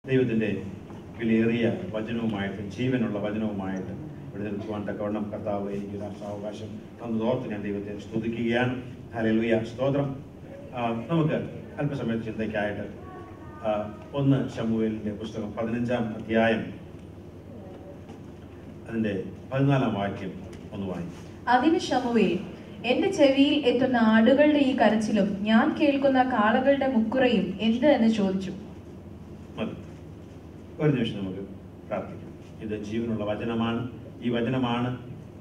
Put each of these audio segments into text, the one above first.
ദൈവത്തിൻ്റെ വിലയേറിയ വചനവുമായിട്ട് ജീവനുള്ള വചനവുമായിട്ട് ഇവിടെ നിൽക്കുവാൻ തക്കവണ്ണം കർത്താവ് എനിക്ക് ഒരു അവകാശം തന്നതോർത്ത് ഞാൻ ദൈവത്തെ സ്തുതിക്കുകയാണ് ഹല്ലേലൂയ സ്തോത്രം ആ, നമുക്ക് അല്പസമയത്ത് ചിന്തയ്ക്കായിട്ട് ആ, ഒന്ന് ശമുവേലിൻ്റെ പുസ്തകം പതിനഞ്ചാം അധ്യായം അതിൻ്റെ പതിനാലാം വാക്യം ഒന്ന് വായിക്കും അതിന് ശമുവേൽ എന്റെ ചെവിയിൽ എത്തുന്ന ആടുകളുടെ ഈ കരച്ചിലും ഞാൻ കേൾക്കുന്ന കാളകളുടെ മുക്കുറയും എന്ത് എന്ന് ചോദിച്ചു മതി ഒരു നിമിഷം നമുക്ക് പ്രാർത്ഥിക്കാം ഇത് ജീവനുള്ള വചനമാണ് ഈ വചനമാണ്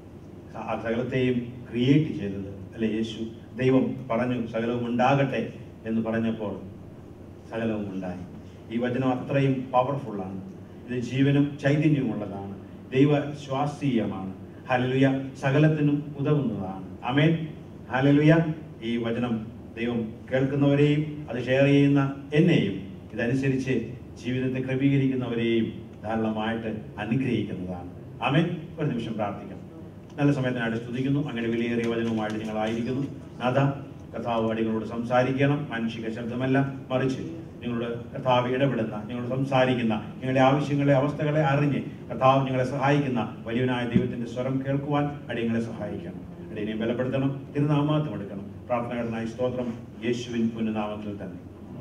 ആ സകലത്തെയും ക്രിയേറ്റ് ചെയ്തത് അല്ലെ യേശു ദൈവം പറഞ്ഞു സകലവും ഉണ്ടാകട്ടെ എന്ന് പറഞ്ഞപ്പോൾ സകലവും ഉണ്ടായി ഈ വചനം അത്രയും പവർഫുള്ളാണ് ഇത് ജീവനും ചൈതന്യമുള്ളതാണ് ദൈവ ശ്വാസീയമാണ് ഹലലുയ സകലത്തിനും ഉതകുന്നതാണ് അമേൻ ഹലലുയ ഈ വചനം ദൈവം കേൾക്കുന്നവരെയും അത് ഷെയർ ചെയ്യുന്ന എന്നെയും ഇതനുസരിച്ച് ജീവിതത്തെ ക്രമീകരിക്കുന്നവരെയും ധാരാളമായിട്ട് അനുഗ്രഹിക്കുന്നതാണ് ആമേൻ ഒരു നിമിഷം പ്രാർത്ഥിക്കാം നല്ല സമയത്തിനായിട്ട് സ്തുതിക്കുന്നു അങ്ങനെ വിലയേറിയ വചനവുമായിട്ട് നിങ്ങളായിരിക്കുന്നു നാഥ കഥാവ് അടികളോട് സംസാരിക്കണം മാനുഷിക ശബ്ദമല്ല മറിച്ച് നിങ്ങളോട് കഥാവ് ഇടപെടുന്ന നിങ്ങളോട് സംസാരിക്കുന്ന നിങ്ങളുടെ ആവശ്യങ്ങളെ അവസ്ഥകളെ അറിഞ്ഞ് കഥാവ് നിങ്ങളെ സഹായിക്കുന്ന വലിയവനായ ദൈവത്തിന്റെ സ്വരം കേൾക്കുവാൻ അടിയങ്ങളെ സഹായിക്കണം അടിയനെ ബലപ്പെടുത്തണം തിരുനാമാത്വം എടുക്കണം പ്രാർത്ഥനകടനായ സ്തോത്രം യേശുവിൻ പുനനാമത്തിൽ തന്നെ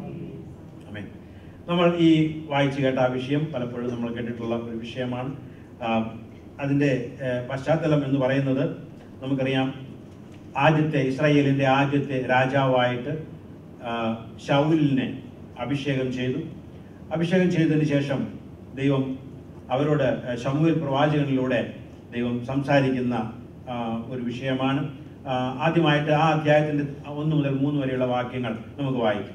അമേൻ നമ്മൾ ഈ വായിച്ചു കേട്ട ആ വിഷയം പലപ്പോഴും നമ്മൾ കേട്ടിട്ടുള്ള ഒരു വിഷയമാണ് ആ, അതിൻ്റെ ഏഹ്, പശ്ചാത്തലം എന്ന് പറയുന്നത് നമുക്കറിയാം ആദ്യത്തെ ഇസ്രായേലിൻ്റെ ആദ്യത്തെ രാജാവായിട്ട് ആ, ശൗലിനെ അഭിഷേകം ചെയ്തു അഭിഷേകം ചെയ്തതിന് ശേഷം ദൈവം അവരോട് ഏഹ്, ശമൂവേൽ പ്രവാചകനിലൂടെ ദൈവം സംസാരിക്കുന്ന ആ, ഒരു വിഷയമാണ് ആ, ആദ്യമായിട്ട് ആ അധ്യായത്തിൻ്റെ ഒന്ന് മുതൽ മൂന്ന് വരെയുള്ള വാക്യങ്ങൾ നമുക്ക് വായിക്കാം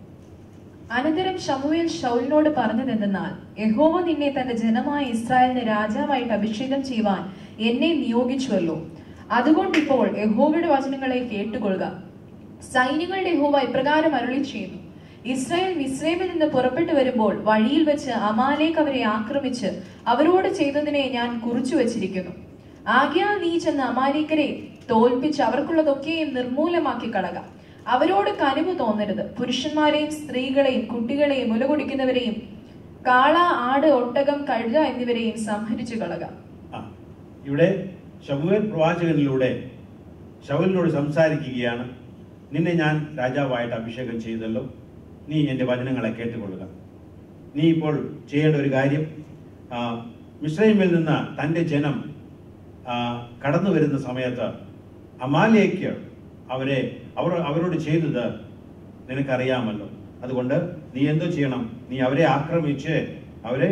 അനന്തരം ശമുവേൽ ശൗലിനോട് പറഞ്ഞതെന്തെന്നാൽ യഹോവ നിന്നെ തന്റെ ജനമായ ഇസ്രായേലിന് രാജാവായിട്ട് അഭിഷേകം ചെയ്യുവാൻ എന്നെ നിയോഗിച്ചുവല്ലോ അതുകൊണ്ട് ഇപ്പോൾ യഹോവയുടെ വചനങ്ങളെ കേട്ടുകൊള്ളുക സൈന്യങ്ങളുടെ യഹോവ ഇപ്രകാരം അരുളി ചെയ്യുന്നു ഇസ്രായേൽ മിസ്രൈമിൽ നിന്ന് പുറപ്പെട്ടു വരുമ്പോൾ വഴിയിൽ വെച്ച് അമാലേക്ക് അവരെ ആക്രമിച്ച് അവരോട് ചെയ്തതിനെ ഞാൻ കുറിച്ചു വച്ചിരിക്കുന്നു ആകയാൽ നീ ചെന്ന് അമാലേക്കരെ തോൽപ്പിച്ച് അവർക്കുള്ളതൊക്കെയും നിർമൂലമാക്കി കളക അവരോട് കനിവ് തോന്നരുത് പുരുഷന്മാരെയും സ്ത്രീകളെയും കുട്ടികളെയും മുലകുടിക്കുന്നവരെയും കാള ആട് ഒട്ടകം കഴുത എന്നിവരെയും സംഹരിച്ചു കളക ആ, ഇവിടെ ശമുവേൽ പ്രവാചകനിലൂടെ ശൗലിനോട് സംസാരിക്കുകയാണ് നിന്നെ ഞാൻ രാജാവായിട്ട് അഭിഷേകം ചെയ്തല്ലോ നീ എൻ്റെ വചനങ്ങളെ കേട്ടുകൊള്ളുക നീ ഇപ്പോൾ ചെയ്യേണ്ട ഒരു കാര്യം ആ, മിസ്രൈമിൽ നിന്ന് തൻ്റെ ജനം ആ, കടന്നു വരുന്ന സമയത്ത് അമാലേക്ക് അവരെ അവർ അവരോട് ചെയ്തത് നിനക്കറിയാമല്ലോ അതുകൊണ്ട് നീ എന്തോ ചെയ്യണം നീ അവരെ ആക്രമിച്ച് അവരെ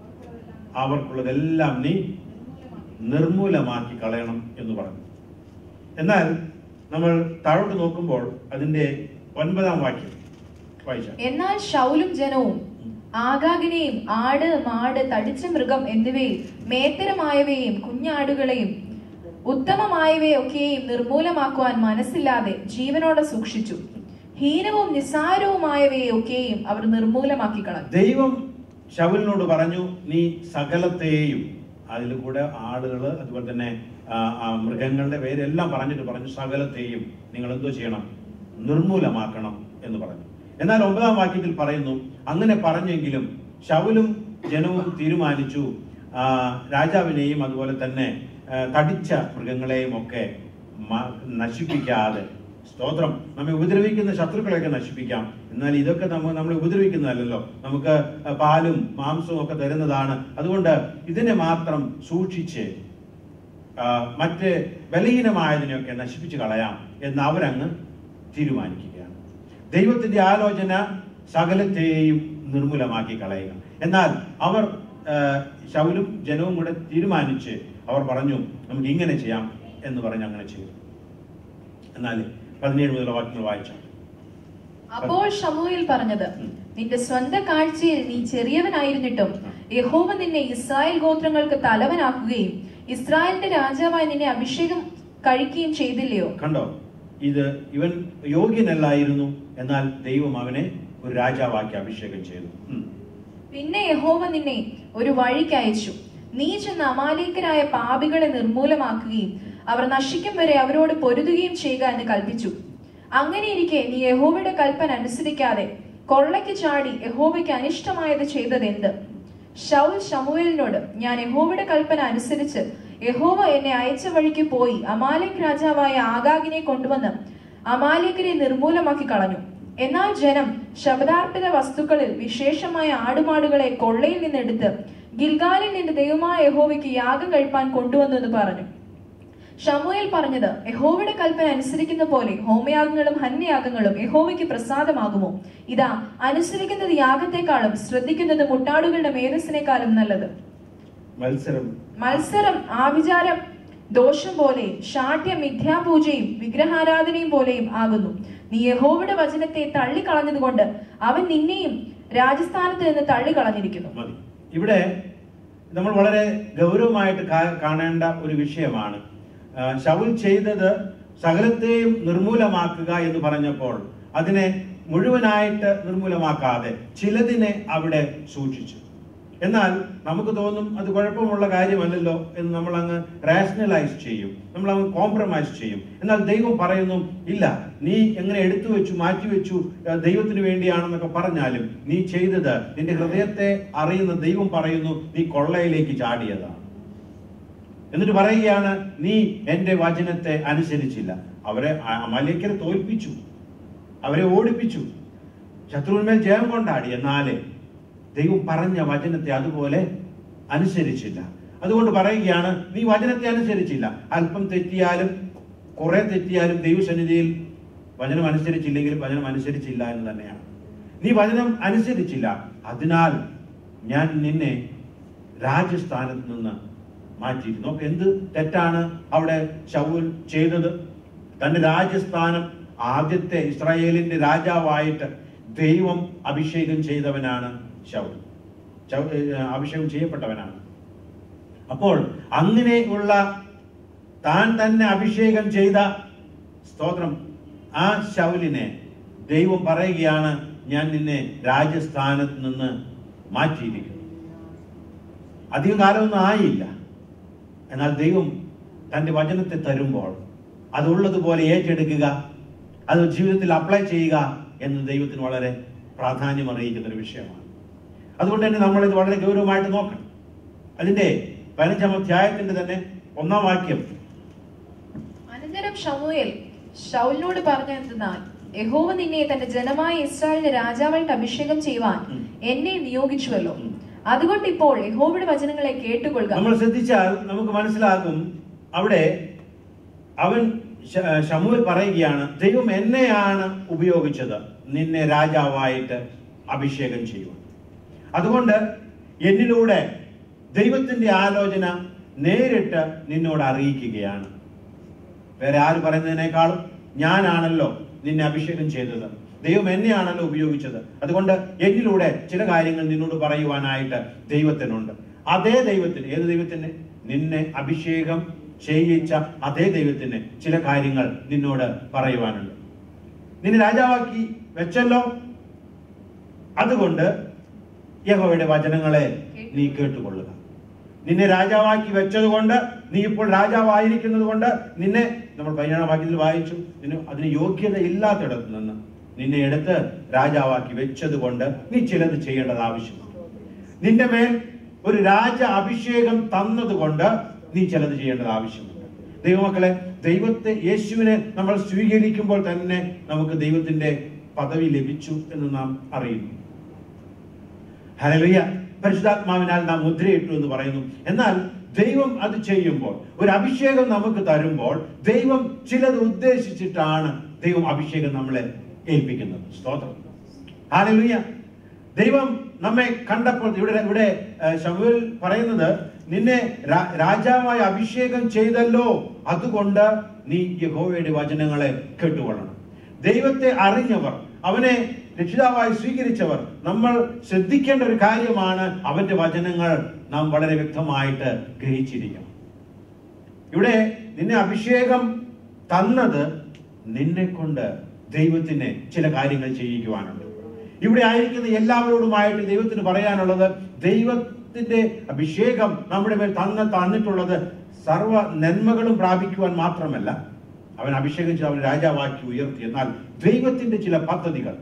അവർക്കുള്ളതെല്ലാം നീ നിർമൂലമാക്കി കളയണം എന്ന് പറഞ്ഞു എന്നാൽ നമ്മൾ താഴോട്ട് നോക്കുമ്പോൾ അതിന്റെ ഒൻപതാം വാക്യം വായിച്ച എന്നാൽ ശൗലും ജനവും ആകാകിനെയും ആട് മാട് തടിച്ച മൃഗം എന്നിവയും മേത്തരമായവയെയും കുഞ്ഞാടുകളെയും ഉത്തമമായവയൊക്കെയും നിർമൂലമാക്കുവാൻ മനസ്സില്ലാതെ ജീവനോടെ സൂക്ഷിച്ചു ഹീനവും നിസ്സാരവുമായവയൊക്കെയും അവർ നിർമൂലമാക്കി കളഞ്ഞു ദൈവം ശൗലിനോട് പറഞ്ഞു നീ സകലത്തെയും അതിൽ കൂടെ ആളുകൾ അതുപോലെ തന്നെ ആ, ആ മൃഗങ്ങളുടെ പേരെല്ലാം പറഞ്ഞിട്ട് പറഞ്ഞു സകലത്തെയും നിങ്ങൾ എന്തോ ചെയ്യണം നിർമൂലമാക്കണം എന്ന് പറഞ്ഞു എന്നാൽ ഒമ്പതാം വാക്യത്തിൽ പറയുന്നു അങ്ങനെ പറഞ്ഞെങ്കിലും ശൗലും ജനവും തീരുമാനിച്ചു ആ, രാജാവിനെയും അതുപോലെ തന്നെ ആ, തടിച്ച മൃഗങ്ങളെയും ഒക്കെ മ- നശിപ്പിക്കാതെ സ്തോത്രം നമ്മെ ഉപദ്രവിക്കുന്ന ശത്രുക്കളെയൊക്കെ നശിപ്പിക്കാം എന്നാൽ ഇതൊക്കെ നമ്മൾ നമ്മളെ ഉപദ്രവിക്കുന്നതല്ലല്ലോ നമുക്ക് പാലും മാംസവും ഒക്കെ തരുന്നതാണ് അതുകൊണ്ട് ഇതിനെ മാത്രം സൂക്ഷിച്ച് ആ, മറ്റ് ബലഹീനമായതിനെയൊക്കെ നശിപ്പിച്ച് കളയാം എന്ന് അവരങ്ങ് തീരുമാനിക്കുകയാണ് ദൈവത്തിന്റെ ആലോചന സകലത്തെയും നിർമൂലമാക്കി കളയുക എന്നാൽ അവർ ആ, ശൗലും ജനവും കൂടെ തീരുമാനിച്ച് അവർ പറഞ്ഞു നമുക്ക് ഇങ്ങനെ ചെയ്യാം എന്ന് പറഞ്ഞ് അങ്ങനെ ചെയ്തു എന്നാൽ പതിനേഴ് മുതൽ വാക്യങ്ങൾ വായിച്ചാൽ അപ്പോൾ ഷമുവേൽ പറഞ്ഞത് ഉം. നിന്റെ സ്വന്തം കാഴ്ചയിൽ നീ ചെറിയവനായിരുന്നിട്ടും യഹോവ നിന്നെ ഇസ്രായേൽ ഗോത്രങ്ങൾക്ക് തലവനാക്കുകയും ഇസ്രായേലിന്റെ രാജാവായി നിന്നെ അഭിഷേകം കഴിക്കുകയും ചെയ്തില്ലയോ കണ്ടോ ഇത് ഇവൻ യോഗ്യനല്ലായിരുന്നു എന്നാൽ ദൈവം അവനെ ഒരു രാജാവാക്കി അഭിഷേകം ചെയ്തു ഉം. പിന്നെ യഹോവ നിന്നെ ഒരു വഴിക്ക് അയച്ചു നീ ചെന്ന് അമാലേക്കരായ പാപികളെ നിർമൂലമാക്കുകയും അവർ നശിക്കും വരെ അവരോട് പൊരുതുകയും ചെയ്യുക എന്ന് കൽപ്പിച്ചു അങ്ങനെ ഇരിക്കെ നീ യഹോവയുടെ കൽപ്പന അനുസരിക്കാതെ കൊള്ളയ്ക്ക് ചാടി യഹോവയ്ക്ക് അനിഷ്ടമായത് ചെയ്തതെന്ത് ഷൗൽ ശമുവേലിനോട് ഞാൻ യഹോവയുടെ കൽപ്പന അനുസരിച്ച് യഹോവ എന്നെ അയച്ച വഴിക്ക് പോയി അമാലിക് രാജാവായ ആഗാഗിനെ കൊണ്ടുവന്ന് അമാലിക്കിനെ നിർമൂലമാക്കി കളഞ്ഞു എന്നാൽ ജനം ശബദാർപ്പിത വസ്തുക്കളിൽ വിശേഷമായ ആടുമാടുകളെ കൊള്ളയിൽ നിന്നെടുത്ത് ഗിൽഗാലിൽ നിന്റെ ദൈവമായ യഹോവയ്ക്ക് യാഗം കഴിപ്പാൻ കൊണ്ടുവന്നു എന്ന് പറഞ്ഞു ഷമുവേൽ പറഞ്ഞത് യഹോവയുടെ കൽപ്പന അനുസരിക്കുന്ന പോലെ ഹോമയാഗങ്ങളും ഹന്യയാഗങ്ങളും യഹോവയ്ക്ക് പ്രസാദമാകുമോ ഇതാ അനുസരിക്കുന്നത് യാഗത്തെക്കാളും ശ്രദ്ധിക്കുന്നത് മുട്ടാടുകളുടെ മേധസ്സിനേക്കാളും നല്ലത് മത്സരം മത്സരം ആഭിചാരം ദോഷം പോലെയും ശാഠ്യ മിഥ്യാപൂജയും വിഗ്രഹാരാധനയും പോലെയും ആകുന്നു നീ യഹോവയുടെ വചനത്തെ തള്ളിക്കളഞ്ഞതുകൊണ്ട് അവൻ നിന്നെയും രാജസ്ഥാനത്ത് നിന്ന് തള്ളിക്കളഞ്ഞിരിക്കുന്നു മതി ഇവിടെ നമ്മൾ വളരെ ഗൗരവമായിട്ട് കാ- കാണേണ്ട ഒരു വിഷയമാണ് ആ, ശൗൽ ചെയ്തത് സകലത്തെയും നിർമൂലമാക്കുക എന്ന് പറഞ്ഞപ്പോൾ അതിനെ മുഴുവനായിട്ട് നിർമൂലമാക്കാതെ ചിലതിനെ അവിടെ സൂക്ഷിച്ചു എന്നാൽ നമുക്ക് തോന്നും അത് കുഴപ്പമുള്ള കാര്യമല്ലല്ലോ എന്ന് നമ്മൾ അങ്ങ് റാഷണലൈസ് ചെയ്യും നമ്മൾ അങ്ങ് കോംപ്രമൈസ് ചെയ്യും എന്നാൽ ദൈവം പറയുന്നു ഇല്ല നീ എങ്ങനെ എടുത്തു വെച്ചു മാറ്റി വെച്ചു ഏർ ദൈവത്തിന് വേണ്ടിയാണെന്നൊക്കെ പറഞ്ഞാലും നീ ചെയ്തത് നിന്റെ ഹൃദയത്തെ അറിയുന്ന ദൈവം പറയുന്നു നീ കൊള്ളയിലേക്ക് ചാടിയതാണ് എന്നിട്ട് പറയുകയാണ് നീ എന്റെ വചനത്തെ അനുസരിച്ചില്ല അവരെ അമലേക്കരെ തോൽപ്പിച്ചു അവരെ ഓടിപ്പിച്ചു ശത്രുവിന്മേൽ ജയം കൊണ്ടാടി എന്നാലേ ദൈവം പറഞ്ഞ വചനത്തെ അതുപോലെ അനുസരിച്ചില്ല അതുകൊണ്ട് പറയുകയാണ് നീ വചനത്തെ അനുസരിച്ചില്ല അല്പം തെറ്റിയാലും കുറെ തെറ്റിയാലും ദൈവസന്നിധിയിൽ വചനം അനുസരിച്ചില്ലെങ്കിൽ വചനം അനുസരിച്ചില്ല എന്ന് തന്നെയാണ് നീ വചനം അനുസരിച്ചില്ല അതിനാൽ ഞാൻ നിന്നെ രാജസ്ഥാനത്ത് നിന്ന് മാറ്റിയിരുന്നു അപ്പൊ എന്ത് തെറ്റാണ് അവിടെ ശൗൽ ചെയ്തത് തന്റെ രാജസ്ഥാനം ആദ്യത്തെ ഇസ്രായേലിന്റെ രാജാവായിട്ട് ദൈവം അഭിഷേകം ചെയ്തവനാണ് ശൗൽ ശൗ- ഏർ അഭിഷേകം ചെയ്യപ്പെട്ടവനാണ് അപ്പോൾ അങ്ങനെയുള്ള താൻ തന്നെ അഭിഷേകം ചെയ്ത സ്തോത്രം ആ ശൗലിനെ ദൈവം പറയുകയാണ് ഞാൻ നിന്നെ രാജസ്ഥാനത്ത് നിന്ന് മാറ്റിയിരിക്കുന്നു അധികം കാലമൊന്നും ആയില്ല എന്നാൽ ദൈവം തൻ്റെ വചനത്തെ തരുമ്പോൾ അതുള്ളതുപോലെ ഏറ്റെടുക്കുക അത് ജീവിതത്തിൽ അപ്ലൈ ചെയ്യുക എന്ന് ദൈവത്തിന് വളരെ പ്രാധാന്യം അറിയിക്കുന്ന ഒരു വിഷയമാണ് അതുകൊണ്ട് തന്നെ നമ്മൾ ഇത് വളരെ ഗൗരവമായിട്ട് നോക്കണം അതിന്റെ പതിനഞ്ചാം അധ്യായത്തിന്റെ തന്നെ ഒന്നാം വാക്യം അനന്തരം ഷമുവേൽ ഷൗലിനോട് പറഞ്ഞെന്നാൽ യഹോവ നിന്നെ തന്റെ ജനമായ ഇസ്രായേലിന് രാജാവായിട്ട് അഭിഷേകം ചെയ്യുവാൻ ഉം. എന്നെ നിയോഗിച്ചുവല്ലോ ഉം. അതുകൊണ്ട് ഇപ്പോൾ യഹോവയുടെ വചനങ്ങളെ കേട്ടുകൊള്ളുക നമ്മൾ ശ്രദ്ധിച്ചാൽ നമുക്ക് മനസ്സിലാകും അവിടെ അവൻ ശ- ശമൂൽ പറയുകയാണ് ദൈവം എന്നെയാണ് ഉപയോഗിച്ചത് നിന്നെ രാജാവായിട്ട് അഭിഷേകം ചെയ്യുവാൻ അതുകൊണ്ട് എന്നിലൂടെ ദൈവത്തിന്റെ ആലോചന നേരിട്ട് നിന്നോട് അറിയിക്കുകയാണ് വേറെ ആര് പറയുന്നതിനേക്കാളും ഞാനാണല്ലോ നിന്നെ അഭിഷേകം ചെയ്തത് ദൈവം എന്നെയാണല്ലോ ഉപയോഗിച്ചത് അതുകൊണ്ട് എന്നിലൂടെ ചില കാര്യങ്ങൾ നിന്നോട് പറയുവാനായിട്ട് ദൈവത്തിനുണ്ട് അതേ ദൈവത്തിന് ഏത് ദൈവത്തിന് നിന്നെ അഭിഷേകം ചെയ്യിച്ച അതേ ദൈവത്തിന് ചില കാര്യങ്ങൾ നിന്നോട് പറയുവാനുണ്ട് നിന്നെ രാജാവാക്കി വെച്ചല്ലോ അതുകൊണ്ട് യഹോവയുടെ വചനങ്ങളെ നീ കേട്ടുകൊള്ളുക നിന്നെ രാജാവാക്കി വെച്ചത് കൊണ്ട് നീ ഇപ്പോൾ രാജാവായിരിക്കുന്നത് കൊണ്ട് നിന്നെ നമ്മൾ പതിനേഴാം വാക്യത്തിൽ വായിച്ചു നിന്നെ അതിന് യോഗ്യത ഇല്ലാത്തിടത്ത് നിന്ന് നിന്നെ എടുത്ത് രാജാവാക്കി വെച്ചത് കൊണ്ട് നീ ചിലത് ചെയ്യേണ്ടത് ആവശ്യമാണ് നിന്റെ മേൽ ഒരു രാജ അഭിഷേകം തന്നതുകൊണ്ട് നീ ചിലത് ചെയ്യേണ്ടത് ആവശ്യമുണ്ട് ദൈവമക്കളെ ദൈവത്തെ യേശുവിനെ നമ്മൾ സ്വീകരിക്കുമ്പോൾ തന്നെ നമുക്ക് ദൈവത്തിന്റെ പദവി ലഭിച്ചു എന്ന് നാം അറിയുന്നു ഹല്ലേലൂയ പരിശുദ്ധാത്മാവിനാൽ നാം മുദ്രയിട്ടു എന്ന് പറയുന്നു എന്നാൽ ദൈവം അത് ചെയ്യുമ്പോൾ ഒരു അഭിഷേകം നമുക്ക് തരുമ്പോൾ ദൈവം ചിലത് ഉദ്ദേശിച്ചിട്ടാണ് ദൈവം അഭിഷേകം നമ്മളെ ഏൽപ്പിക്കുന്നത് സ്തോത്രം ഹാലലുയ ദൈവം നമ്മെ കണ്ടപ്പോൾ ഇവിടെ ഇവിടെ ശമുവേൽ പറയുന്നത് നിന്നെ രാ- രാജാവായി അഭിഷേകം ചെയ്തല്ലോ അതുകൊണ്ട് നീ യഹോവയുടെ വചനങ്ങളെ കേട്ടുകൊള്ളണം ദൈവത്തെ അറിഞ്ഞവർ അവനെ രക്ഷിതാവായി സ്വീകരിച്ചവർ നമ്മൾ ശ്രദ്ധിക്കേണ്ട ഒരു കാര്യമാണ് അവന്റെ വചനങ്ങൾ നാം വളരെ വ്യക്തമായിട്ട് ഗ്രഹിച്ചിരിക്കണം ഇവിടെ നിന്നെ അഭിഷേകം തന്നത് നിന്നെ കൊണ്ട് ദൈവത്തിന് ചില കാര്യങ്ങൾ ചെയ്യിക്കുവാനുണ്ട് ഇവിടെ ആയിരിക്കുന്ന എല്ലാവരോടുമായിട്ട് ദൈവത്തിന് പറയാനുള്ളത് ദൈവത്തിന്റെ അഭിഷേകം നമ്മുടെ മേൽ തന്ന തന്നിട്ടുള്ളത് സർവ നന്മകളും പ്രാപിക്കുവാൻ മാത്രമല്ല അവൻ അഭിഷേകം ചെയ്ത് അവൻ രാജാവാക്കി ഉയർത്തി എന്നാൽ ദൈവത്തിന്റെ ചില പദ്ധതികൾ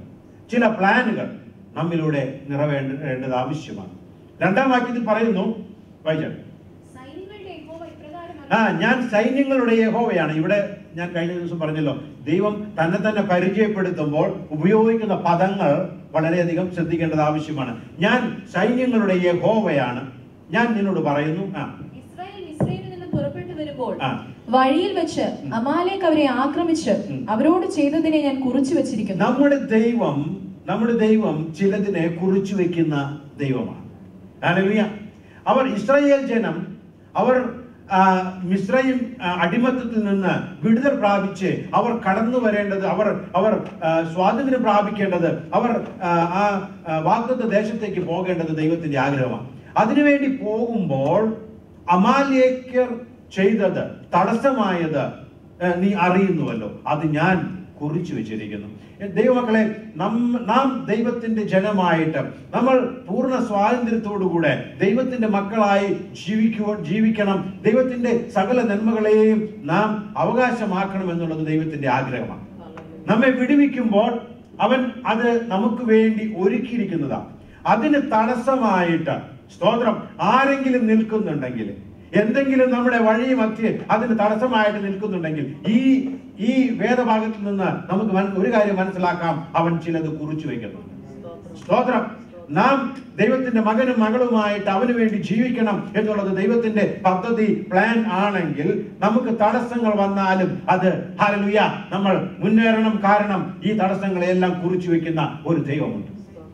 ചില പ്ലാനുകൾ നമ്മിലൂടെ നിറവേണ്ടേണ്ടത് ആവശ്യമാണ് രണ്ടാം വാക്യത്തിൽ പറയുന്നു വായിച്ചാട്ടെ സൈന്യങ്ങളുടെ യഹോവ ഇപ്രകാരം ആ ഞാൻ സൈന്യങ്ങളുടെ യഹോവയാണ് ഇവിടെ ഞാൻ കഴിഞ്ഞ ദിവസം പറഞ്ഞല്ലോ ദൈവം തന്നെ തന്നെ പരിചയപ്പെടുത്തുമ്പോൾ ഉപയോഗിക്കുന്ന പദങ്ങൾ വളരെയധികം ശ്രദ്ധിക്കേണ്ടത് ആവശ്യമാണ് ഞാൻ സൈന്യങ്ങളുടെ യഹോവയാണ് ഞാൻ നിന്നോട് പറയുന്നു ആ ഇസ്രായേൽ മിസ്രൈമിൽ നിന്ന് പുറപ്പെട്ടു വരുമ്പോൾ ആ. വഴിയിൽ വെച്ച് അമാലേക്ക് അവരെ ആക്രമിച്ച് ഉം. അവരോട് ചെയ്തതിനെ ഞാൻ കുറിച്ചു വെച്ചിരിക്കുന്നു നമ്മുടെ ദൈവം നമ്മുടെ ദൈവം ചിലതിനെ കുറിച്ചു വെക്കുന്ന ദൈവമാണ് ഹല്ലേലൂയ. അവർ ഇസ്രായേൽ ജനം അവർ ആ, മിസ്രൈം ആ, അടിമത്തത്തിൽ നിന്ന് വിടുതൽ പ്രാപിച്ച് അവർ കടന്നു വരേണ്ടത് അവർ അവർ ആ, സ്വാതന്ത്ര്യം പ്രാപിക്കേണ്ടത് അവർ ആ, ആ ആ, വാഗ്ദത്ത ദേശത്തേക്ക് പോകേണ്ടത് ദൈവത്തിന്റെ ആഗ്രഹമാണ് അതിനുവേണ്ടി പോകുമ്പോൾ അമാലേക്കർ ചെയ്തത് തടസ്സമായത് ഏ, നീ അറിയുന്നുവല്ലോ അത് ഞാൻ കുറിച്ചു വെച്ചിരിക്കുന്നു ഏ, ദൈവമക്കളെ നമ്മ നാം ദൈവത്തിന്റെ ജനമായിട്ട് നമ്മൾ പൂർണ്ണ സ്വാതന്ത്ര്യത്തോടുകൂടെ ദൈവത്തിന്റെ മക്കളായി ജീവിക്കുവ ജീവിക്കണം ദൈവത്തിന്റെ സകല നന്മകളെയും നാം അവകാശമാക്കണം എന്നുള്ളത് ദൈവത്തിന്റെ ആഗ്രഹമാണ് നമ്മെ വിടുവിക്കുമ്പോൾ അവൻ അത് നമുക്ക് വേണ്ടി ഒരുക്കിയിരിക്കുന്നതാണ് അതിന് തടസ്സമായിട്ട് സ്തോത്രം ആരെങ്കിലും നിൽക്കുന്നുണ്ടെങ്കിൽ എന്തെങ്കിലും നമ്മുടെ വഴി മധ്യേ അതിന് തടസ്സമായിട്ട് നിൽക്കുന്നുണ്ടെങ്കിൽ ഈ ഈ വേദഭാഗത്തിൽ നിന്ന് നമുക്ക് മന- ഒരു കാര്യം മനസ്സിലാക്കാം അവൻ ചിലത് കുറിച്ചു വയ്ക്കുന്നുണ്ട് സ്തോത്രം നാം ദൈവത്തിന്റെ മകനും മകളുമായിട്ട് അവന് വേണ്ടി ജീവിക്കണം എന്നുള്ളത് ദൈവത്തിന്റെ പദ്ധതി പ്ലാൻ ആണെങ്കിൽ നമുക്ക് തടസ്സങ്ങൾ വന്നാലും അത് ഹല്ലേലൂയ നമ്മൾ മുന്നേറണം കാരണം ഈ തടസ്സങ്ങളെല്ലാം കുറിച്ചു വെക്കുന്ന ഒരു ദൈവമുണ്ട്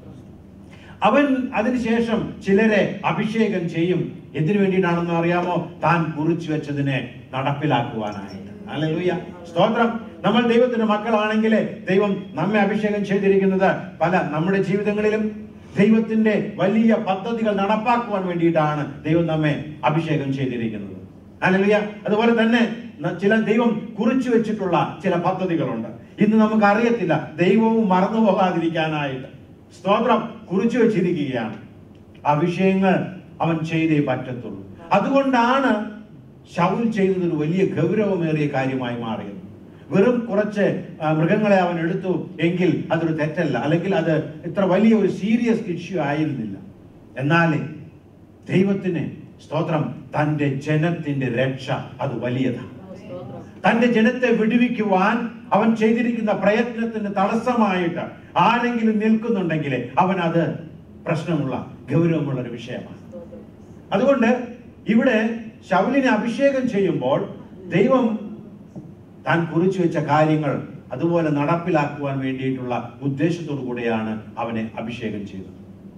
അവൻ അതിനുശേഷം ചിലരെ അഭിഷേകം ചെയ്യും എന്തിനു വേണ്ടിയിട്ടാണെന്ന് അറിയാമോ താൻ കുറിച്ചു വെച്ചതിനെ നടപ്പിലാക്കുവാനായിട്ട് ഹല്ലേലൂയ സ്തോത്രം നമ്മൾ ദൈവത്തിന്റെ മക്കളാണെങ്കിൽ ദൈവം നമ്മെ അഭിഷേകം ചെയ്തിരിക്കുന്നത് പല നമ്മുടെ ജീവിതങ്ങളിലും ദൈവത്തിന്റെ വലിയ പദ്ധതികൾ നടപ്പാക്കുവാൻ വേണ്ടിയിട്ടാണ് ദൈവം നമ്മെ അഭിഷേകം ചെയ്തിരിക്കുന്നത് ഹല്ലേലൂയ അതുപോലെ തന്നെ ന- ചില ദൈവം കുറിച്ചു വെച്ചിട്ടുള്ള ചില പദ്ധതികളുണ്ട് ഇന്ന് നമുക്ക് അറിയത്തില്ല ദൈവവും മറന്നു പോകാതിരിക്കാനായിട്ട് സ്തോത്രം കുറിച്ചു വെച്ചിരിക്കുകയാണ് ആ വിഷയങ്ങൾ അവൻ ചെയ്തേ പറ്റത്തുള്ളൂ അതുകൊണ്ടാണ് ശൗൽ ചെയ്തത് ഒരു വലിയ ഗൗരവമേറിയ കാര്യമായി മാറിയത് വെറും കുറച്ച് ആ, മൃഗങ്ങളെ അവൻ എടുത്തു എങ്കിൽ അതൊരു തെറ്റല്ല അല്ലെങ്കിൽ അത് ഇത്ര വലിയ ഒരു സീരിയസ് ഇഷ്യൂ ആയിരുന്നില്ല എന്നാലേ ദൈവത്തിന് സ്തോത്രം തന്റെ ജനത്തിന്റെ രക്ഷ അത് വലിയതാണ് തന്റെ ജനത്തെ വിടുവിക്കുവാൻ അവൻ ചെയ്തിരിക്കുന്ന പ്രയത്നത്തിന് തടസ്സമായിട്ട് ആരെങ്കിലും നിൽക്കുന്നുണ്ടെങ്കിൽ അവൻ അത് പ്രശ്നമുള്ള ഗൗരവമുള്ള ഒരു വിഷയമാണ് അതുകൊണ്ട് ഇവിടെ ശൗലിനെ അഭിഷേകം ചെയ്യുമ്പോൾ ദൈവം താൻ കുറിച്ചു വെച്ച കാര്യങ്ങൾ അതുപോലെ നടപ്പിലാക്കുവാൻ വേണ്ടിയിട്ടുള്ള ഉദ്ദേശത്തോടു കൂടെയാണ് അവനെ അഭിഷേകം ചെയ്തത്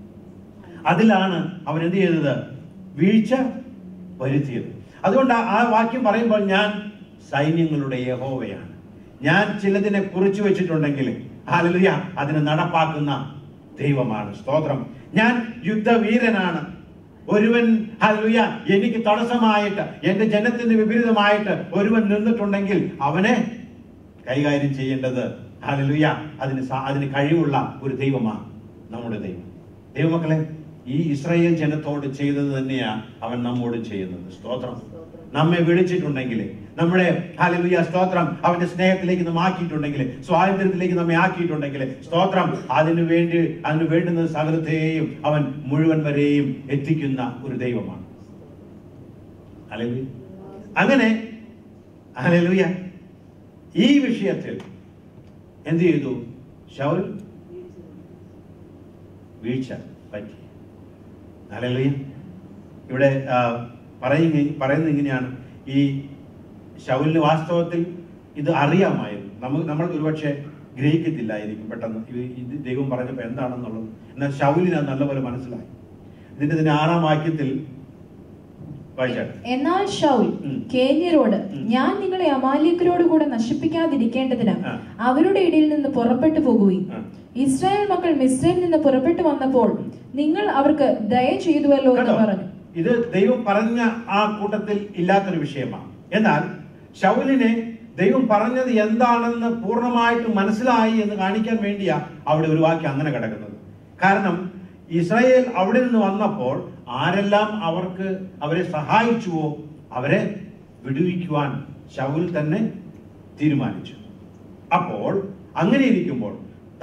അതിലാണ് അവൻ എന്ത് ചെയ്തത് വീഴ്ച വരുത്തിയത് അതുകൊണ്ട് ആ- ആ വാക്യം പറയുമ്പോൾ ഞാൻ സൈന്യങ്ങളുടെ യഹോവയാണ് ഞാൻ ചിലതിനെ കുറിച്ചു വെച്ചിട്ടുണ്ടെങ്കിൽ ഹാലലുയ അതിനെ നടപ്പാക്കുന്ന ദൈവമാണ് സ്തോത്രം ഞാൻ യുദ്ധവീരനാണ് ഒരുവൻ ഹല്ലുയ എനിക്ക് തടസ്സമായിട്ട് എന്റെ ജനത്തിന് വിപരീതമായിട്ട് ഒരുവൻ നിന്നിട്ടുണ്ടെങ്കിൽ അവനെ കൈകാര്യം ചെയ്യേണ്ടത് ഹല്ലുയ അതിന് സാ- അതിന് കഴിവുള്ള ഒരു ദൈവമാണ് നമ്മുടെ ദൈവം ദൈവമക്കളെ ഈ ഇസ്രായേൽ ജനത്തോട് ചെയ്തത് തന്നെയാണ് അവൻ നമ്മോട് ചെയ്യുന്നത് സ്തോത്രം നമ്മെ വിളിച്ചിട്ടുണ്ടെങ്കിൽ നമ്മുടെ ഹല്ലേലൂയ സ്തോത്രം അവന്റെ സ്നേഹത്തിലേക്ക് നമ്മെ ആക്കിയിട്ടുണ്ടെങ്കിൽ സ്വാതന്ത്ര്യത്തിലേക്ക് നമ്മെ ആക്കിയിട്ടുണ്ടെങ്കിൽ സ്തോത്രം അതിനു വേണ്ടി അതിന് വേണ്ടുന്ന സകലത്തെയും അവൻ മുഴുവൻ വരെയും എത്തിക്കുന്ന ഒരു ദൈവമാണ് ഹല്ലേലൂയ അങ്ങനെ ഹല്ലേലൂയ ഈ വിഷയത്തിൽ എന്ത് ചെയ്തു ശൗൽ വീഴ്ച പറ്റി ഹല്ലേലൂയ ഇവിടെ ആ, പറയുന്ന പറയുന്നത് ഇങ്ങനെയാണ് ഈ ശൗലിന് വാസ്തവത്തിൽ ഇത് അറിയാമായിരുന്നു നമുക്ക് നമ്മൾ ഒരുപക്ഷെ ഗ്രഹിക്കത്തില്ലായിരിക്കും പെട്ടെന്ന് ഇത് ഇത് ദൈവം പറഞ്ഞപ്പോൾ എന്താണെന്നുള്ളത് എന്നാൽ ശൗലിന് അത് നല്ലപോലെ മനസ്സിലായി ഇതിന്റെ ഇതിന്റെ ആറാം വാക്യത്തിൽ വായിച്ചാട്ടെ എന്നാൽ ഷൗൽ ഉം. കേന്യരോട് ഉം. ഞാൻ നിങ്ങളെ അമാലിക്കരോട് കൂടെ നശിപ്പിക്കാതിരിക്കേണ്ടതിന് ആ. അവരുടെ ഇടയിൽ നിന്ന് പുറപ്പെട്ടു പോകുകയും ആ. ഇസ്രായേൽ മക്കൾ മിസ്രൈമിൽ നിന്ന് പുറപ്പെട്ടു വന്നപ്പോൾ നിങ്ങൾ അവർക്ക് ദയ ചെയ്തുവല്ലോ എന്ന് കണ്ടോ? പറഞ്ഞു ഇത് ദൈവം പറഞ്ഞ ആ കൂട്ടത്തിൽ ഇല്ലാത്തൊരു വിഷയമാണ് എന്നാൽ ശൗലിനെ ദൈവം പറഞ്ഞത് എന്താണെന്ന് പൂർണ്ണമായിട്ട് മനസ്സിലായി എന്ന് കാണിക്കാൻ വേണ്ടിയാ അവിടെ ഒരു വാക്യം അങ്ങനെ കിടക്കുന്നത് കാരണം ഇസ്രായേൽ അവിടെ നിന്ന് വന്നപ്പോൾ ആരെല്ലാം അവർക്ക് അവരെ സഹായിച്ചുവോ അവരെ വിടുവിക്കുവാൻ ശൗൽ തന്നെ തീരുമാനിച്ചു അപ്പോൾ അങ്ങനെ ഇരിക്കുമ്പോൾ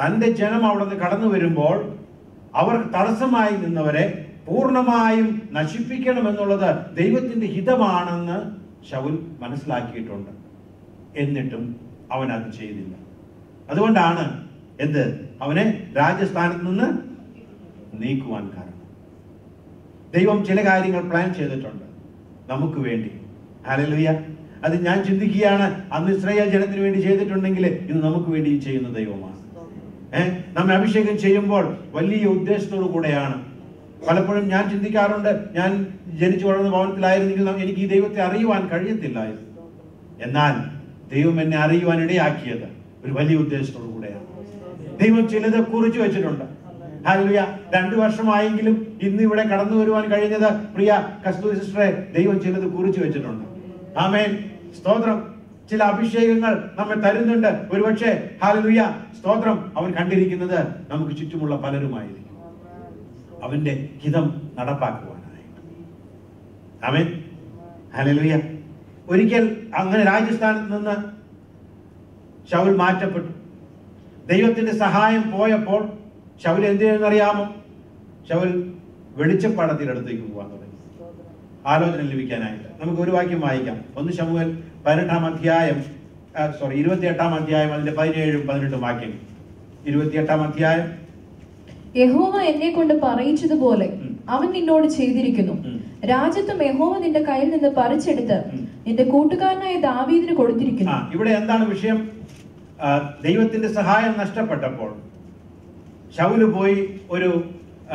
തന്റെ ജനം അവിടെ നിന്ന് കടന്നു വരുമ്പോൾ അവർ തടസ്സമായി നിന്നവരെ പൂർണ്ണമായും നശിപ്പിക്കണമെന്നുള്ളത് ദൈവത്തിന്റെ ഹിതമാണെന്ന് ശൗൽ മനസ്സിലാക്കിയിട്ടുണ്ട് എന്നിട്ടും അവൻ അത് ചെയ്തില്ല അതുകൊണ്ടാണ് എന്ത് അവനെ രാജസ്ഥാനത്ത് നിന്ന് നീക്കുവാൻ കാരണം ദൈവം ചില കാര്യങ്ങൾ പ്ലാൻ ചെയ്തിട്ടുണ്ട് നമുക്ക് വേണ്ടി ഹല്ലേലൂയ അത് ഞാൻ ചിന്തിക്കുകയാണ് അന്ന് ഇസ്രായേൽ ജനത്തിന് വേണ്ടി ചെയ്തിട്ടുണ്ടെങ്കിൽ ഇത് നമുക്ക് വേണ്ടി ചെയ്യുന്ന ദൈവമാണ് ഏഹ് നമ്മെ അഭിഷേകം ചെയ്യുമ്പോൾ വലിയ ഉദ്ദേശത്തോടു കൂടെയാണ് പലപ്പോഴും ഞാൻ ചിന്തിക്കാറുണ്ട് ഞാൻ ജനിച്ചു വളർന്ന ഭവനത്തിലായിരുന്നെങ്കിൽ നം- എനിക്ക് ഈ ദൈവത്തെ അറിയുവാൻ കഴിയത്തില്ലായിരുന്നു എന്നാൽ ദൈവം എന്നെ അറിയുവാൻ ഇടയാക്കിയത് ഒരു വലിയ ഉദ്ദേശത്തോടു കൂടെയാണ് ദൈവം ചിലത് കുറിച്ചു വെച്ചിട്ടുണ്ട് ഹല്ലേലൂയ രണ്ടു വർഷമായെങ്കിലും ഇന്ന് ഇവിടെ കടന്നു വരുവാൻ കഴിഞ്ഞത് പ്രിയ കസ്തൂരി സിസ്റ്ററെ ദൈവം ചിലത് കുറിച്ചു വെച്ചിട്ടുണ്ട് ആമേൻ സ്തോത്രം ചില അഭിഷേകങ്ങൾ നമ്മെ തരുന്നുണ്ട് ഒരുപക്ഷെ ഹാലലുയ സ്തോത്രം അവൻ കണ്ടിരിക്കുന്നത് നമുക്ക് ചുറ്റുമുള്ള പലരുമായിരിക്കും അവന്റെ ഹിതം നടപ്പാക്കുവാനായി ആമേൻ ഹല്ലേലൂയ ഒരിക്കൽ അങ്ങനെ രാജസ്ഥാനത്ത് നിന്ന് ശൗൽ മാറ്റപ്പെട്ടു ദൈവത്തിന്റെ സഹായം പോയപ്പോൾ ശൗൽ എന്ത് ചെയ്യുന്നറിയാമോ ശൗൽ വെളിച്ചപ്പാടത്തിനടുത്തേക്ക് പോകാൻ തുടങ്ങി ആലോചന ലഭിക്കാനായിട്ട് നമുക്ക് ഒരു വാക്യം വായിക്കാം ഒന്ന് ശമുവൽ പതിനെട്ടാം അധ്യായം സോറി ഇരുപത്തിയെട്ടാം അധ്യായം അതിന്റെ പതിനേഴും പതിനെട്ടും വാക്യം ഇരുപത്തിയെട്ടാം അധ്യായം യഹോവ എന്നെ കൊണ്ട് പറയിച്ചതുപോലെ ഉം. അവൻ നിന്നോട് ചെയ്തിരിക്കുന്നു ഉം. രാജ്യത്വം യഹോവ നിന്റെ കയ്യിൽ നിന്ന് പറിച്ചെടുത്ത് ഉം. നിന്റെ കൂട്ടുകാരനായ ദാവീദിന് ആ കൊടുത്തിരിക്കുന്നു ഇവിടെ എന്താണ് വിഷയം ആ, ദൈവത്തിന്റെ സഹായം നഷ്ടപ്പെട്ടപ്പോൾ ശൗല് പോയി ഒരു ആ,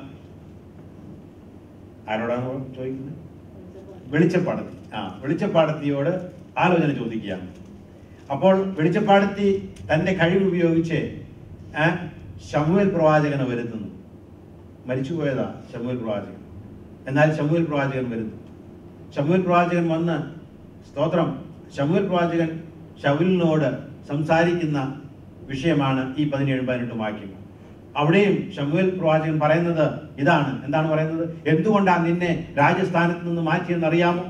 ആരോടാണ് ചോദിക്കുന്നത് വെളിച്ചപ്പാടത്തി ആ വെളിച്ചപ്പാടത്തിയോട് ആലോചന ചോദിക്കുകയാണ് അപ്പോൾ വെളിച്ചപ്പാടത്തി തന്റെ കഴിവ് ഉപയോഗിച്ച് ആ, ശമൂവേൽ പ്രവാചകനെ വരുത്തുന്നു മരിച്ചുപോയതാ ശമൂവേൽ പ്രവാചകൻ എന്നാൽ ശമൂവേൽ പ്രവാചകൻ വരുന്നു ശമൂവേൽ പ്രവാചകൻ വന്ന് സ്തോത്രം ശമൂവേൽ പ്രവാചകൻ ശൗലിനോട് സംസാരിക്കുന്ന വിഷയമാണ് ഈ പതിനേഴും പതിനെട്ടും വാക്യങ്ങൾ അവിടെയും ശമുവേൽ പ്രവാചകൻ പറയുന്നത് ഇതാണ് എന്താണ് പറയുന്നത് എന്തുകൊണ്ടാണ് നിന്നെ രാജസ്ഥാനത്ത് നിന്ന് മാറ്റിയെന്ന് അറിയാമോ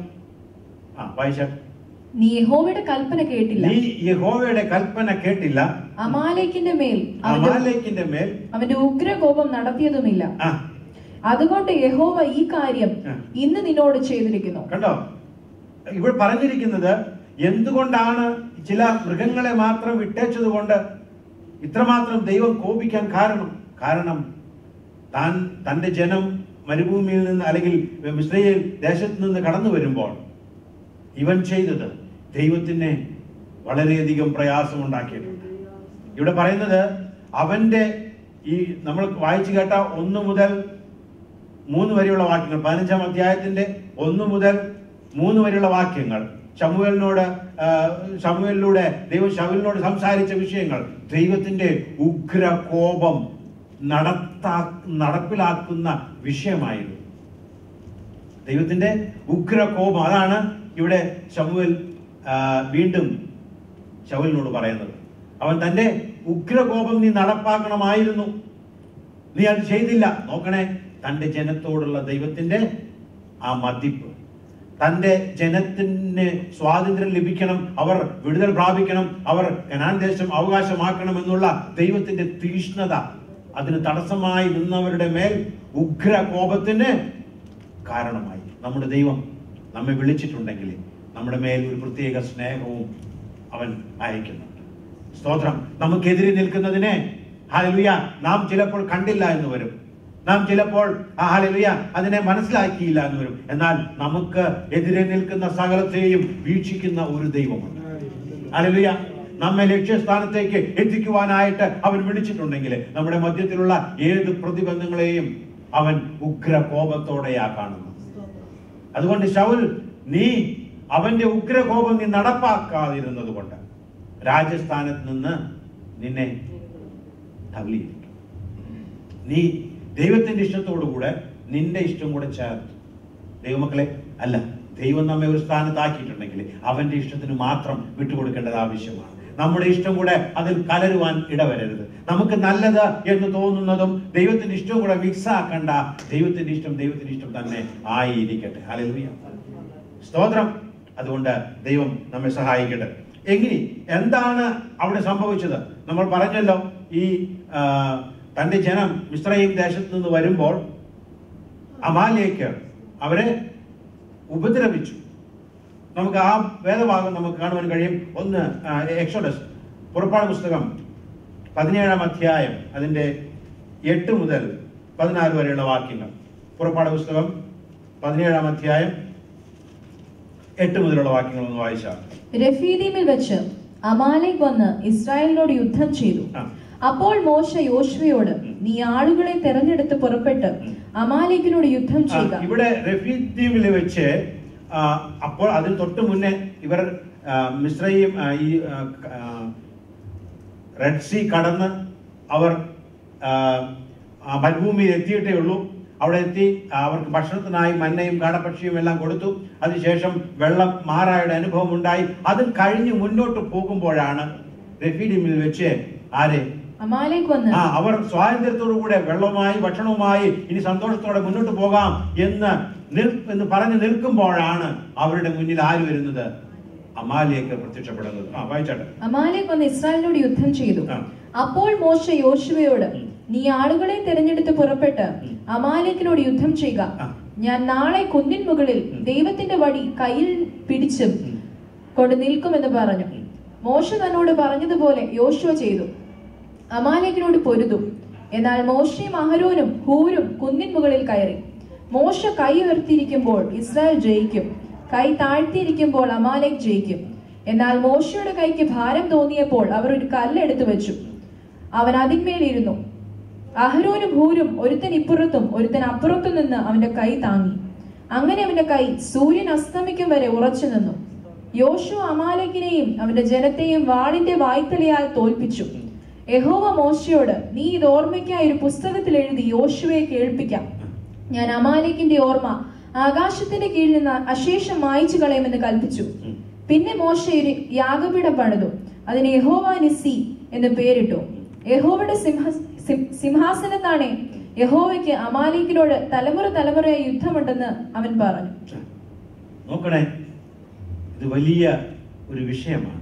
ആ വായിച്ച നീ യഹോവയുടെ കൽപ്പന കേട്ടില്ല നീ യഹോവയുടെ കൽപ്പന കേട്ടില്ല അമാലേക്കിന്റെ മേൽ അവന്റെ അമാലേക്കിന്റെ മേൽ അവന്റെ ഉഗ്രകോപം നടത്തിയതുമില്ല ആ അതുകൊണ്ട് യഹോവ ഈ കാര്യം ആ. ഇന്ന് നിന്നോട് ചെയ്തിരിക്കുന്നു കണ്ടോ ഇവിടെ പറഞ്ഞിരിക്കുന്നത് എന്തുകൊണ്ടാണ് ചില മൃഗങ്ങളെ മാത്രം വിട്ടേച്ചത് കൊണ്ട് ഇത്രമാത്രം ദൈവം കോപിക്കാൻ കാരണം കാരണം താൻ തന്റെ ജനം മരുഭൂമിയിൽ നിന്ന് അല്ലെങ്കിൽ ഇസ്രയേൽ ദേശത്ത് നിന്ന് കടന്നു വരുമ്പോൾ ഇവൻ ചെയ്തത് ദൈവത്തിന് വളരെയധികം പ്രയാസമുണ്ടാക്കിയിട്ടുണ്ട് ഇവിടെ പറയുന്നത് അവന്റെ ഈ നമ്മൾ വായിച്ചു കേട്ട ഒന്ന് മുതൽ മൂന്ന് വരെയുള്ള വാക്യങ്ങൾ പതിനഞ്ചാം അധ്യായത്തിന്റെ ഒന്ന് മുതൽ മൂന്ന് വരെയുള്ള വാക്യങ്ങൾ ശമുവേലിനോട് ആ, ശമുവേലിലൂടെ ദൈവം ശമുവേലിനോട് സംസാരിച്ച വിഷയങ്ങൾ ദൈവത്തിന്റെ ഉഗ്ര കോപം നടത്താ നടപ്പിലാക്കുന്ന വിഷയമായിരുന്നു ദൈവത്തിന്റെ ഉഗ്ര കോപം അതാണ് ഇവിടെ ശമുവേൽ ആ, വീണ്ടും ശൗലിനോട് പറയുന്നത് അവൻ തന്റെ ഉഗ്രകോപം നീ നടപ്പാക്കണമായിരുന്നു നീ അത് ചെയ്തില്ല നോക്കണേ തന്റെ ജനത്തോടുള്ള ദൈവത്തിന്റെ ആ മതിപ്പ് തന്റെ ജനത്തിന് സ്വാതന്ത്ര്യം ലഭിക്കണം അവർ വിടുതൽ പ്രാപിക്കണം അവർ കനാൻ ദേശം അവകാശമാക്കണം എന്നുള്ള ദൈവത്തിന്റെ തീഷ്ണത അതിന് തടസ്സമായി നിന്നവരുടെ മേൽ ഉഗ്ര കോപത്തിന് കാരണമായി നമ്മുടെ ദൈവം നമ്മെ വിളിച്ചിട്ടുണ്ടെങ്കിൽ നമ്മുടെ മേൽ ഒരു പ്രത്യേക സ്നേഹവും അവൻ അയക്കുന്നുണ്ട് സ്തോത്രം നമുക്കെതിരെ നിൽക്കുന്നതിനെ ഹാലലുയ നാം ചിലപ്പോൾ കണ്ടില്ല എന്ന് വരും നാം ചിലപ്പോൾ ആ ഹാലലുയ അതിനെ മനസ്സിലാക്കിയില്ല എന്ന് വരും എന്നാൽ നമുക്ക് എതിരെ നിൽക്കുന്ന സകലത്തെയും വീക്ഷിക്കുന്ന ഒരു ദൈവമുണ്ട് ഹാലലുയ നമ്മെ ലക്ഷ്യസ്ഥാനത്തേക്ക് എത്തിക്കുവാനായിട്ട് അവൻ വിളിച്ചിട്ടുണ്ടെങ്കിൽ നമ്മുടെ മധ്യത്തിലുള്ള ഏത് പ്രതിബന്ധങ്ങളെയും അവൻ ഉഗ്ര കോപത്തോടെയാ കാണുന്നത് അതുകൊണ്ട് ശൗൽ നീ അവന്റെ ഉഗ്രകോപം നീ നടപ്പാക്കാതിരുന്നത് കൊണ്ട് രാജസ്ഥാനത്ത് നിന്ന് നിന്നെ തള്ളിയിരിക്കും നീ ദൈവത്തിന്റെ ഇഷ്ടത്തോടു കൂടെ നിന്റെ ഇഷ്ടം കൂടെ ചേർത്ത് ദൈവമക്കളെ അല്ല ദൈവം നമ്മെ ഒരു സ്ഥാനത്താക്കിയിട്ടുണ്ടെങ്കിൽ അവന്റെ ഇഷ്ടത്തിന് മാത്രം വിട്ടുകൊടുക്കേണ്ടത് ആവശ്യമാണ് നമ്മുടെ ഇഷ്ടം കൂടെ അതിൽ കലരുവാൻ ഇടവരരുത് നമുക്ക് നല്ലത് എന്ന് തോന്നുന്നതും ദൈവത്തിന്റെ ഇഷ്ടവും കൂടെ മിക്സ് ആക്കണ്ട ദൈവത്തിന്റെ ഇഷ്ടം ദൈവത്തിന്റെ ഇഷ്ടം തന്നെ ആയിരിക്കട്ടെ ഹല്ലേലൂയ സ്തോത്രം അതുകൊണ്ട് ദൈവം നമ്മെ സഹായിക്കട്ടെ എങ്ങനെ എന്താണ് അവിടെ സംഭവിച്ചത് നമ്മൾ പറഞ്ഞല്ലോ ഈ ആ, തന്റെ ജനം മിശ്രയും ദേശത്ത് നിന്ന് വരുമ്പോൾ അമാലേക്ക് അവരെ ഉപദ്രവിച്ചു നമുക്ക് ആ വേദഭാഗം നമുക്ക് കാണുവാൻ കഴിയും ഒന്ന് എക്സോഡസ് പുറപ്പാട് പുസ്തകം പതിനേഴാം അധ്യായം അതിന്റെ എട്ട് മുതൽ പതിനാല് വരെയുള്ള വാക്യങ്ങൾ പുറപ്പാട് പുസ്തകം പതിനേഴാം അധ്യായം എട്ട് മുതലുള്ള വാക്യങ്ങൾ ഒന്ന് വായിച്ചാൽ രഫീദീമിൽ വെച്ച് അമാലേക്ക് വന്ന് ഇസ്രായേലിനോട് യുദ്ധം ചെയ്തു ആ. അപ്പോൾ മോശ യോശുവയോട് ഉം. നീ ആളുകളെ തെരഞ്ഞെടുത്ത് പുറപ്പെട്ട് ഉം. അമാലേക്കിനോട് യുദ്ധം ആ, ചെയ്യുക ഇവിടെ റഫീദ്വീപിൽ വെച്ച് ആ, അപ്പോൾ അതിന് തൊട്ട് മുന്നേ ഇവർ ആ, മിശ്രയും ആ, ഈ ആ, ആ, റെഡ് സീ കടന്ന് അവർ ആ, ആ മരുഭൂമിയിൽ എത്തിയിട്ടേ ഉള്ളൂ അവിടെ എത്തി ആ, അവർക്ക് ഭക്ഷണത്തിനായി മന്നയും കാടപ്പക്ഷിയും എല്ലാം കൊടുത്തു അതിനുശേഷം വെള്ളം മാറായുടെ അനുഭവം ഉണ്ടായി അതും കഴിഞ്ഞ് മുന്നോട്ട് പോകുമ്പോഴാണ് റഫീഡിമിൽ വെച്ച് ആരെ അമാലേക്ക് വന്ന് ആ അവർ സ്വാതന്ത്ര്യത്തോടു കൂടെ വെള്ളവുമായി ഭക്ഷണവുമായി ഇനി സന്തോഷത്തോടെ മുന്നോട്ട് പോകാം എന്ന് നിൽ- എന്ന് പറഞ്ഞു നിൽക്കുമ്പോഴാണ് അവരുടെ മുന്നിൽ ആര് വരുന്നത് അമാലിയൊക്കെ പ്രത്യക്ഷപ്പെടുന്നത് ആ വായിച്ചാട്ടെ അമാലേക്ക് വന്ന് ഇസ്രായേലിനോട് യുദ്ധം ചെയ്തു ആ. അപ്പോൾ മോശ യോശുവയോട് ഉം. നീ ആളുകളെ തെരഞ്ഞെടുത്ത് പുറപ്പെട്ട് ഉം. അമാലേക്കിനോട് യുദ്ധം ചെയ്യുക ആ. ഞാൻ നാളെ കുന്നിൻ മുകളിൽ ഉം. ദൈവത്തിന്റെ വടി കയ്യിൽ പിടിച്ചും ഉം. കൊണ്ട് നിൽക്കുമെന്ന് പറഞ്ഞു ഉം. മോശ തന്നോട് പറഞ്ഞതുപോലെ യോശുവ ചെയ്തു അമാലേക്കിനോട് പൊരുതു എന്നാൽ മോശയും അഹരോനും ഹൂരും കുന്നിൻ മുകളിൽ കയറി മോശ കൈ ഉയർത്തിയിരിക്കുമ്പോൾ ഇസ്രായേൽ ജയിക്കും കൈ താഴ്ത്തിയിരിക്കുമ്പോൾ അമാലേക്ക് ജയിക്കും എന്നാൽ മോശയുടെ കൈക്ക് ഭാരം തോന്നിയപ്പോൾ അവർ ഒരു കല്ലെടുത്തു വെച്ചു അവൻ അതിന്മേലിരുന്നു അഹരോനും ഹൂരും ഒരുത്തൻ ഇപ്പുറത്തും ഒരുത്തൻ അപ്പുറത്തും നിന്ന് അവന്റെ കൈ താങ്ങി അങ്ങനെ അവന്റെ കൈ സൂര്യൻ അസ്തമിക്കും വരെ ഉറച്ചു നിന്നു യോശു അമാലക്കിനെയും അവന്റെ ജനത്തെയും വാളിന്റെ വായ്ത്തലയാൽ തോൽപ്പിച്ചു യഹോവ മോശയോട് നീ ഇത് ഓർമ്മയ്ക്കായി ഒരു പുസ്തകത്തിൽ എഴുതി യോശുവയെ കേൾപ്പിക്കാം ഞാൻ അമാലേക്കിന്റെ ഓർമ്മ ആകാശത്തിന്റെ കീഴിൽ നിന്ന് അശേഷം മായ്ച്ചു കളയുമെന്ന് കൽപ്പിച്ചു ഉം. പിന്നെ മോശ ഒരു യാഗപീഠം പണിതു അതിന് യഹോവ നിസി എന്ന് പേരിട്ടു യഹോവയുടെ സിംഹ സിം- സിംഹാസനത്താണേ യഹോവയ്ക്ക് അമാലേക്കിനോട് തലമുറ തലമുറയായി യുദ്ധമുണ്ടെന്ന് അവൻ പറഞ്ഞു നോക്കണേ ഇത് വലിയ ഒരു വിഷയമാണ്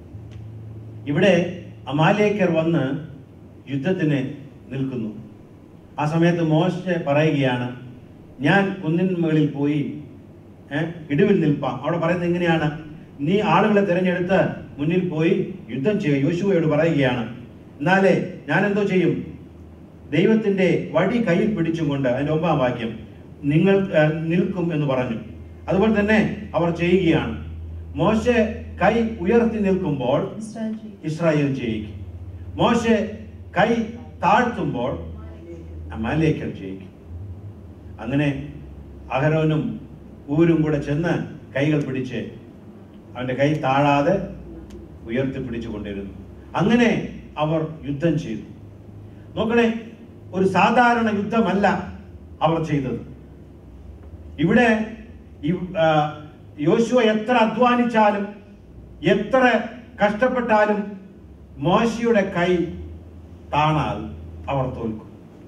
ഇവിടെ അമാലേക്കർ വന്ന് യുദ്ധത്തിന് നിൽക്കുന്നു ആ സമയത്ത് മോശ പറയുകയാണ് ഞാൻ കുന്നിൻ മുകളിൽ പോയി ഏ, ഇടിവിൽ നിൽപ്പാം അവിടെ പറയുന്നത് എങ്ങനെയാണ് നീ ആളുകളെ തിരഞ്ഞെടുത്ത് മുന്നിൽ പോയി യുദ്ധം ചെയ്യുക യോശുവയോട് പറയുകയാണ് എന്നാലേ ഞാൻ എന്തോ ചെയ്യും ദൈവത്തിന്റെ വടി കയ്യിൽ പിടിച്ചുകൊണ്ട് അതിന്റെ ഒമ്പതാം വാക്യം നിങ്ങൾ ആ, നിൽക്കും എന്ന് പറഞ്ഞു അതുപോലെ തന്നെ അവർ ചെയ്യുകയാണ് മോശ കൈ ഉയർത്തി നിൽക്കുമ്പോൾ ഇസ്രായേൽ ജയിക്കും. ഇസ്രായേൽ ജയിക്കും മോശ കൈ താഴ്ത്തുമ്പോൾ അമാലേക്കർ ജയിക്കും അങ്ങനെ അഹരോനും ഊരും കൂടെ ചെന്ന് കൈകൾ പിടിച്ച് അവന്റെ കൈ താഴാതെ ഉയർത്തി പിടിച്ചു കൊണ്ടിരുന്നു അങ്ങനെ അവർ യുദ്ധം ചെയ്തു നോക്കണേ ഒരു സാധാരണ യുദ്ധമല്ല അവർ ചെയ്തത് ഇവിടെ ഈ- ആ, യോശുവ എത്ര അധ്വാനിച്ചാലും എത്ര കഷ്ടപ്പെട്ടാലും മോശയുടെ കൈ താണാൽ അവർ തോൽക്കും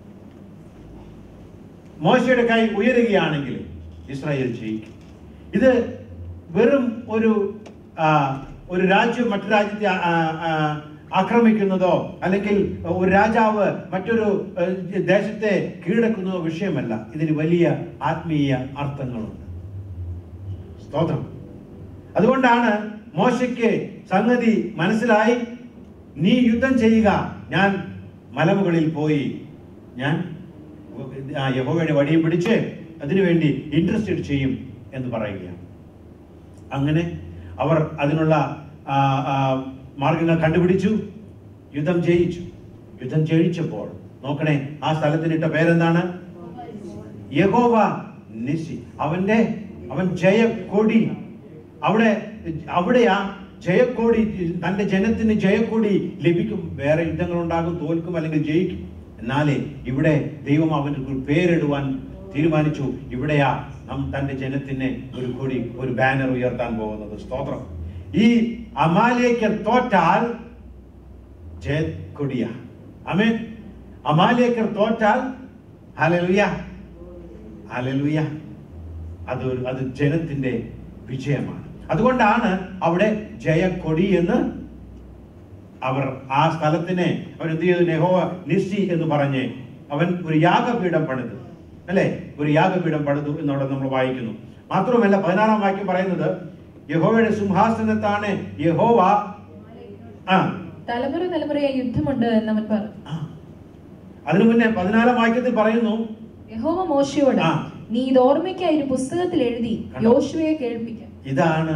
മോശയുടെ കൈ ഉയരുകയാണെങ്കിൽ ഇസ്രായേൽ ജയിക്കും ഇത് വെറും ഒരു ആ, ഒരു രാജ്യം മറ്റു രാജ്യത്തെ ആ, ആ, ആക്രമിക്കുന്നതോ അല്ലെങ്കിൽ ഒരു രാജാവ് മറ്റൊരു ഏഹ്, ദേശത്തെ കീഴടക്കുന്നതോ വിഷയമല്ല ഇതിന് വലിയ ആത്മീയ അർത്ഥങ്ങളുണ്ട് സ്തോത്രം അതുകൊണ്ടാണ് മോശയ്ക്ക് സംഗതി മനസ്സിലായി നീ യുദ്ധം ചെയ്യുക ഞാൻ മലമുകളിൽ പോയി ഞാൻ ആ യഹോവയുടെ വടിയും പിടിച്ച് അതിനുവേണ്ടി ഇൻട്രസ്റ്റഡ് ചെയ്യും എന്ന് പറയുകയാണ് അങ്ങനെ അവർ അതിനുള്ള ആ, ആ, മാർഗങ്ങൾ കണ്ടുപിടിച്ചു യുദ്ധം ജയിച്ചു യുദ്ധം ജയിച്ചപ്പോൾ നോക്കണേ ആ സ്ഥലത്തിനിട്ട പേരെന്താണ് യഹോവ നിസി അവന്റെ അവൻ ജയക്കൊടി അവിടെ അവിടെയാ ജയക്കൊടി തന്റെ ജനത്തിന് ജയക്കൊടി ലഭിക്കും വേറെ യുദ്ധങ്ങൾ ഉണ്ടാകും തോൽക്കും അല്ലെങ്കിൽ ജയിക്കും എന്നാലേ ഇവിടെ ദൈവം അവന് ഒരു പേരിടുവാൻ തീരുമാനിച്ചു ഇവിടെയാ നാം തന്റെ ജനത്തിന് ഒരു കൊടി ഒരു ബാനർ ഉയർത്താൻ പോകുന്നത് സ്തോത്രം ഈ അമാലേക്കർ തോറ്റാൽ ജയക്കൊടിയ അമേൻ അമാലേക്കർ തോറ്റാൽ ഹല്ലേലൂയ ഹല്ലേലൂയ അത് ഒരു- അത് ജനത്തിന്റെ വിജയമാണ് അതുകൊണ്ടാണ് അവിടെ ജയക്കൊടി എന്ന് അവർ ആ സ്ഥലത്തിനെ അവൻ എന്ത് ചെയ്തു നെഹോവ നിസ്സി എന്ന് പറഞ്ഞ് അവൻ ഒരു യാഗപീഠം പണിതു അല്ലെ ഒരു യാഗപീഠം പണിതു എന്നവിടെ നമ്മൾ വായിക്കുന്നു മാത്രമല്ല പതിനാറാം വാക്യം പറയുന്നത് യഹോവയുടെ സിംഹാസനത്താണ് യഹോവ ആ തലമുറ തലമുറയായി യുദ്ധമുണ്ട് എന്നവൻ പറഞ്ഞു ആ. അതിനു മുന്നേ പതിനാലാം വാക്യത്തിൽ പറയുന്നു യഹോവ മോശയോട് ആ. നീ ഇത് ഓർമ്മയ്ക്കായി ഒരു പുസ്തകത്തിൽ എഴുതി കണ്ടോ? യോശുവയെ കേൾപ്പിക്കാം ഇതാണ്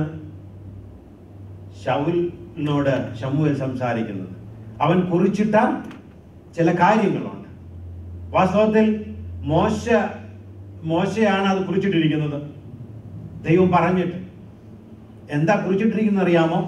ഷൗലിനോട് ശമുവേൽ സംസാരിക്കുന്നത് അവൻ കുറിച്ചിട്ട ചില കാര്യങ്ങളുണ്ട് വാസ്തവത്തിൽ മോശ മോശയാണ് അത് കുറിച്ചിട്ടിരിക്കുന്നത് ദൈവം പറഞ്ഞിട്ട് എന്താ കുറിച്ചിട്ടിരിക്കുന്നത് അറിയാമോ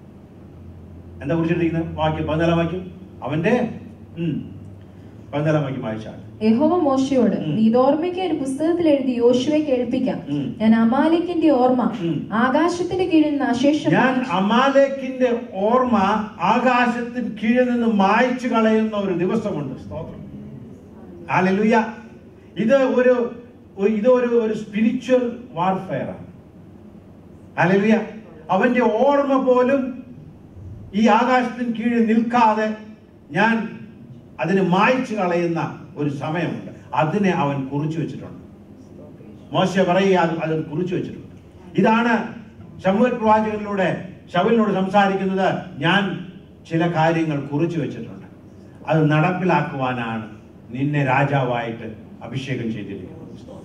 എന്താ കുറിച്ചിട്ടിരിക്കുന്നത് വാക്യം പതിനാലാം വാക്യം അവന്റെ ഉം, പതിനാലാം വാക്യം വായിച്ചാൽ യഹോവ മോശയോട് ഉം. നീ ഇത് ഓർമ്മയ്ക്കായി ഒരു പുസ്തകത്തിൽ എഴുതി യോശുവയെ കേൾപ്പിക്കാം ഉം. ഞാൻ അമാലിക്കിന്റെ ഓർമ്മ ഉം. ആകാശത്തിന്റെ കീഴിൽ നിന്ന് അശേഷം ഞാൻ അമാലേക്കിന്റെ ഓർമ്മ ആകാശത്തിന് കീഴിൽ നിന്ന് മായ്ച്ചു കളയുന്ന ഒരു ദിവസമുണ്ട് സ്തോത്രം ഹല്ലേലൂയ ഇത് ഒരു ഒരു- ഇത് ഒരു ഒരു സ്പിരിച്വൽ വാർഫെയർ ആണ് ഹല്ലേലൂയ അവന്റെ ഓർമ്മ പോലും ഈ ആകാശത്തിന് കീഴിൽ നിൽക്കാതെ ഞാൻ അതിനെ മായ്ച്ചു കളയുന്ന ഒരു സമയമുണ്ട് അതിനെ അവൻ കുറിച്ചു വെച്ചിട്ടുണ്ട് മോശ പറയുക അത് അത് കുറിച്ചു വെച്ചിട്ടുണ്ട് ഇതാണ് ശമുവൽ പ്രവാചകനിലൂടെ ശവലിനോട് സംസാരിക്കുന്നത് ഞാൻ ചില കാര്യങ്ങൾ കുറിച്ചു വെച്ചിട്ടുണ്ട് അത് നടപ്പിലാക്കുവാനാണ് നിന്നെ രാജാവായിട്ട് അഭിഷേകം ചെയ്തിരിക്കുന്നത്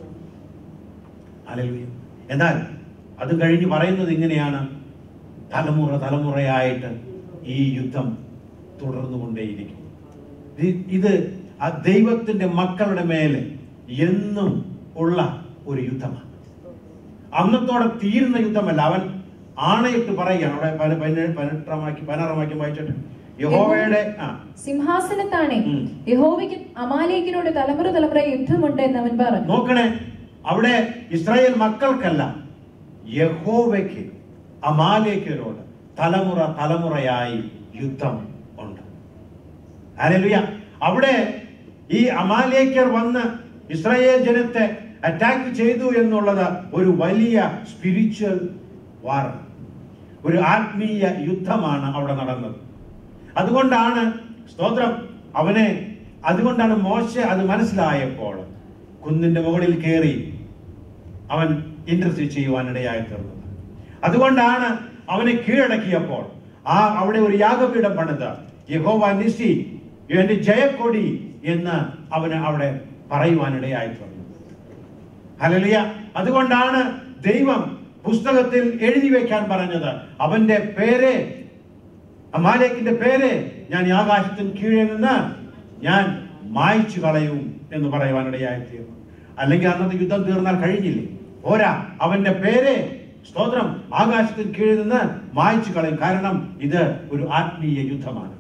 ഹല്ലേലൂയ. എന്നാൽ അത് കഴിഞ്ഞ് പറയുന്നത് ഇങ്ങനെയാണ് തലമുറ തലമുറയായിട്ട് ഈ യുദ്ധം തുടർന്നുകൊണ്ടേയിരിക്കും ഇത് ഇത് ആ ദൈവത്തിന്റെ മക്കളുടെ മേലെ എന്നും ഉള്ള ഒരു യുദ്ധമാണ് അന്നത്തോടെ തീരുന്ന യുദ്ധമല്ല അവൻ ആണയിട്ട് പറയുകയാണ് അവിടെ പതിന- പതിനേഴ് പതിനെട്ടാം വാക്യം പതിനാറാം വാക്യം വായിച്ചിട്ട് യഹോവയുടെ ആ സിംഹാസനത്താണേ ഉം. യഹോവയ്ക്ക് അമാലേക്കിനോട് തലമുറ തലമുറ യുദ്ധമുണ്ട് എന്ന് അവൻ പറഞ്ഞു നോക്കണേ അവിടെ ഇസ്രായേൽ മക്കൾക്കല്ല യഹോവയ്ക്ക് അമാലേക്കരോട് തലമുറ തലമുറയായി യുദ്ധം ഉണ്ട് ഹല്ലേലൂയ അവിടെ ഈ അമാലേക്കർ വന്ന് ഇസ്രായേൽ ജനത്തെ അറ്റാക്ക് ചെയ്തു എന്നുള്ളത് ഒരു വലിയ സ്പിരിച്വൽ വാർ ഒരു ആത്മീയ യുദ്ധമാണ് അവിടെ നടന്നത് അതുകൊണ്ടാണ് സ്തോത്രം അവനെ അതുകൊണ്ടാണ് മോശ അത് മനസ്സിലായപ്പോൾ കുന്നിന്റെ മുകളിൽ കയറി അവൻ ഇന്റർസീഡ് ചെയ്യുവാനിടയായി തീർന്നത് അതുകൊണ്ടാണ് അവനെ കീഴടക്കിയപ്പോൾ ആ അവിടെ ഒരു യാഗപീഠം പണിത് യഹോവ നിസി എന്റെ ജയക്കൊടി എന്ന് അവന് അവിടെ പറയുവാനിടയായി തീർന്നു ഹലലിയ അതുകൊണ്ടാണ് ദൈവം പുസ്തകത്തിൽ എഴുതി വെക്കാൻ പറഞ്ഞത് അവന്റെ പേര് അമാലേക്കിന്റെ പേര് ഞാൻ ഈ ആകാശത്തിന് കീഴിൽ നിന്ന് ഞാൻ മായ്ച്ചു കളയും എന്ന് പറയുവാനിടയായി തീർന്നു അല്ലെങ്കിൽ അന്നത്തെ യുദ്ധം തീർന്നാൽ കഴിഞ്ഞില്ലേ പോരാ അവന്റെ പേര് സ്തോത്രം ആകാശത്തിന് കീഴിൽ നിന്ന് മായ്ച്ചു കളയും കാരണം ഇത് ഒരു ആത്മീയ യുദ്ധമാണ്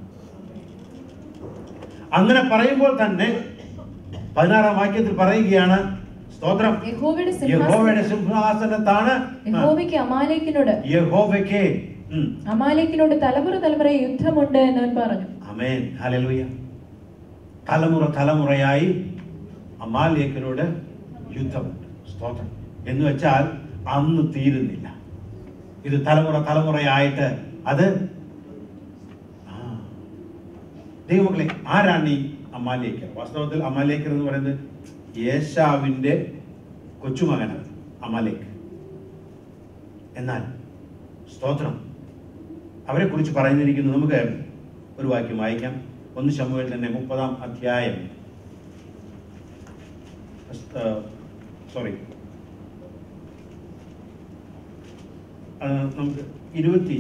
അങ്ങനെ പറയുമ്പോൾ തന്നെ പതിനാറാം വാക്യത്തിൽ പറയുകയാണ് സ്തോത്രം യഹോവയുടെ യഹോവയുടെ സിംഹാസനം സിംഹാസനത്താണ് ആ, യഹോവയ്ക്ക് അമാലേക്കിനോട് യഹോവയ്ക്ക് ഉം, അമാലേക്കിനോട് തലമുറ തലമുറ യുദ്ധമുണ്ട് എന്ന് അവൻ പറഞ്ഞു അമേൻ ഹല്ലേലൂയ തലമുറ തലമുറയായി അമാലേക്കരോട് യുദ്ധമുണ്ട് സ്തോത്രം എന്ന് വെച്ചാൽ അന്ന് തീരുന്നില്ല ഇത് തലമുറ തലമുറയായിട്ട് അത് ആ, ദൈവമക്കളെ ആരാണ് ഈ അമാലേക്കർ വാസ്തവത്തിൽ അമാലേക്കർ എന്ന് പറയുന്നത് യേശാവിന്റെ കൊച്ചുമകനാണ് അമാലേക്ക് എന്നാൽ സ്തോത്രം അവരെ കുറിച്ച് പറഞ്ഞിരിക്കുന്നു നമുക്ക് ഒരു വാക്യം വായിക്കാം ഒന്ന് ശമുവേൽ തന്നെ മുപ്പതാം അധ്യായം സോറി നമുക്ക് ഇരുപത്തി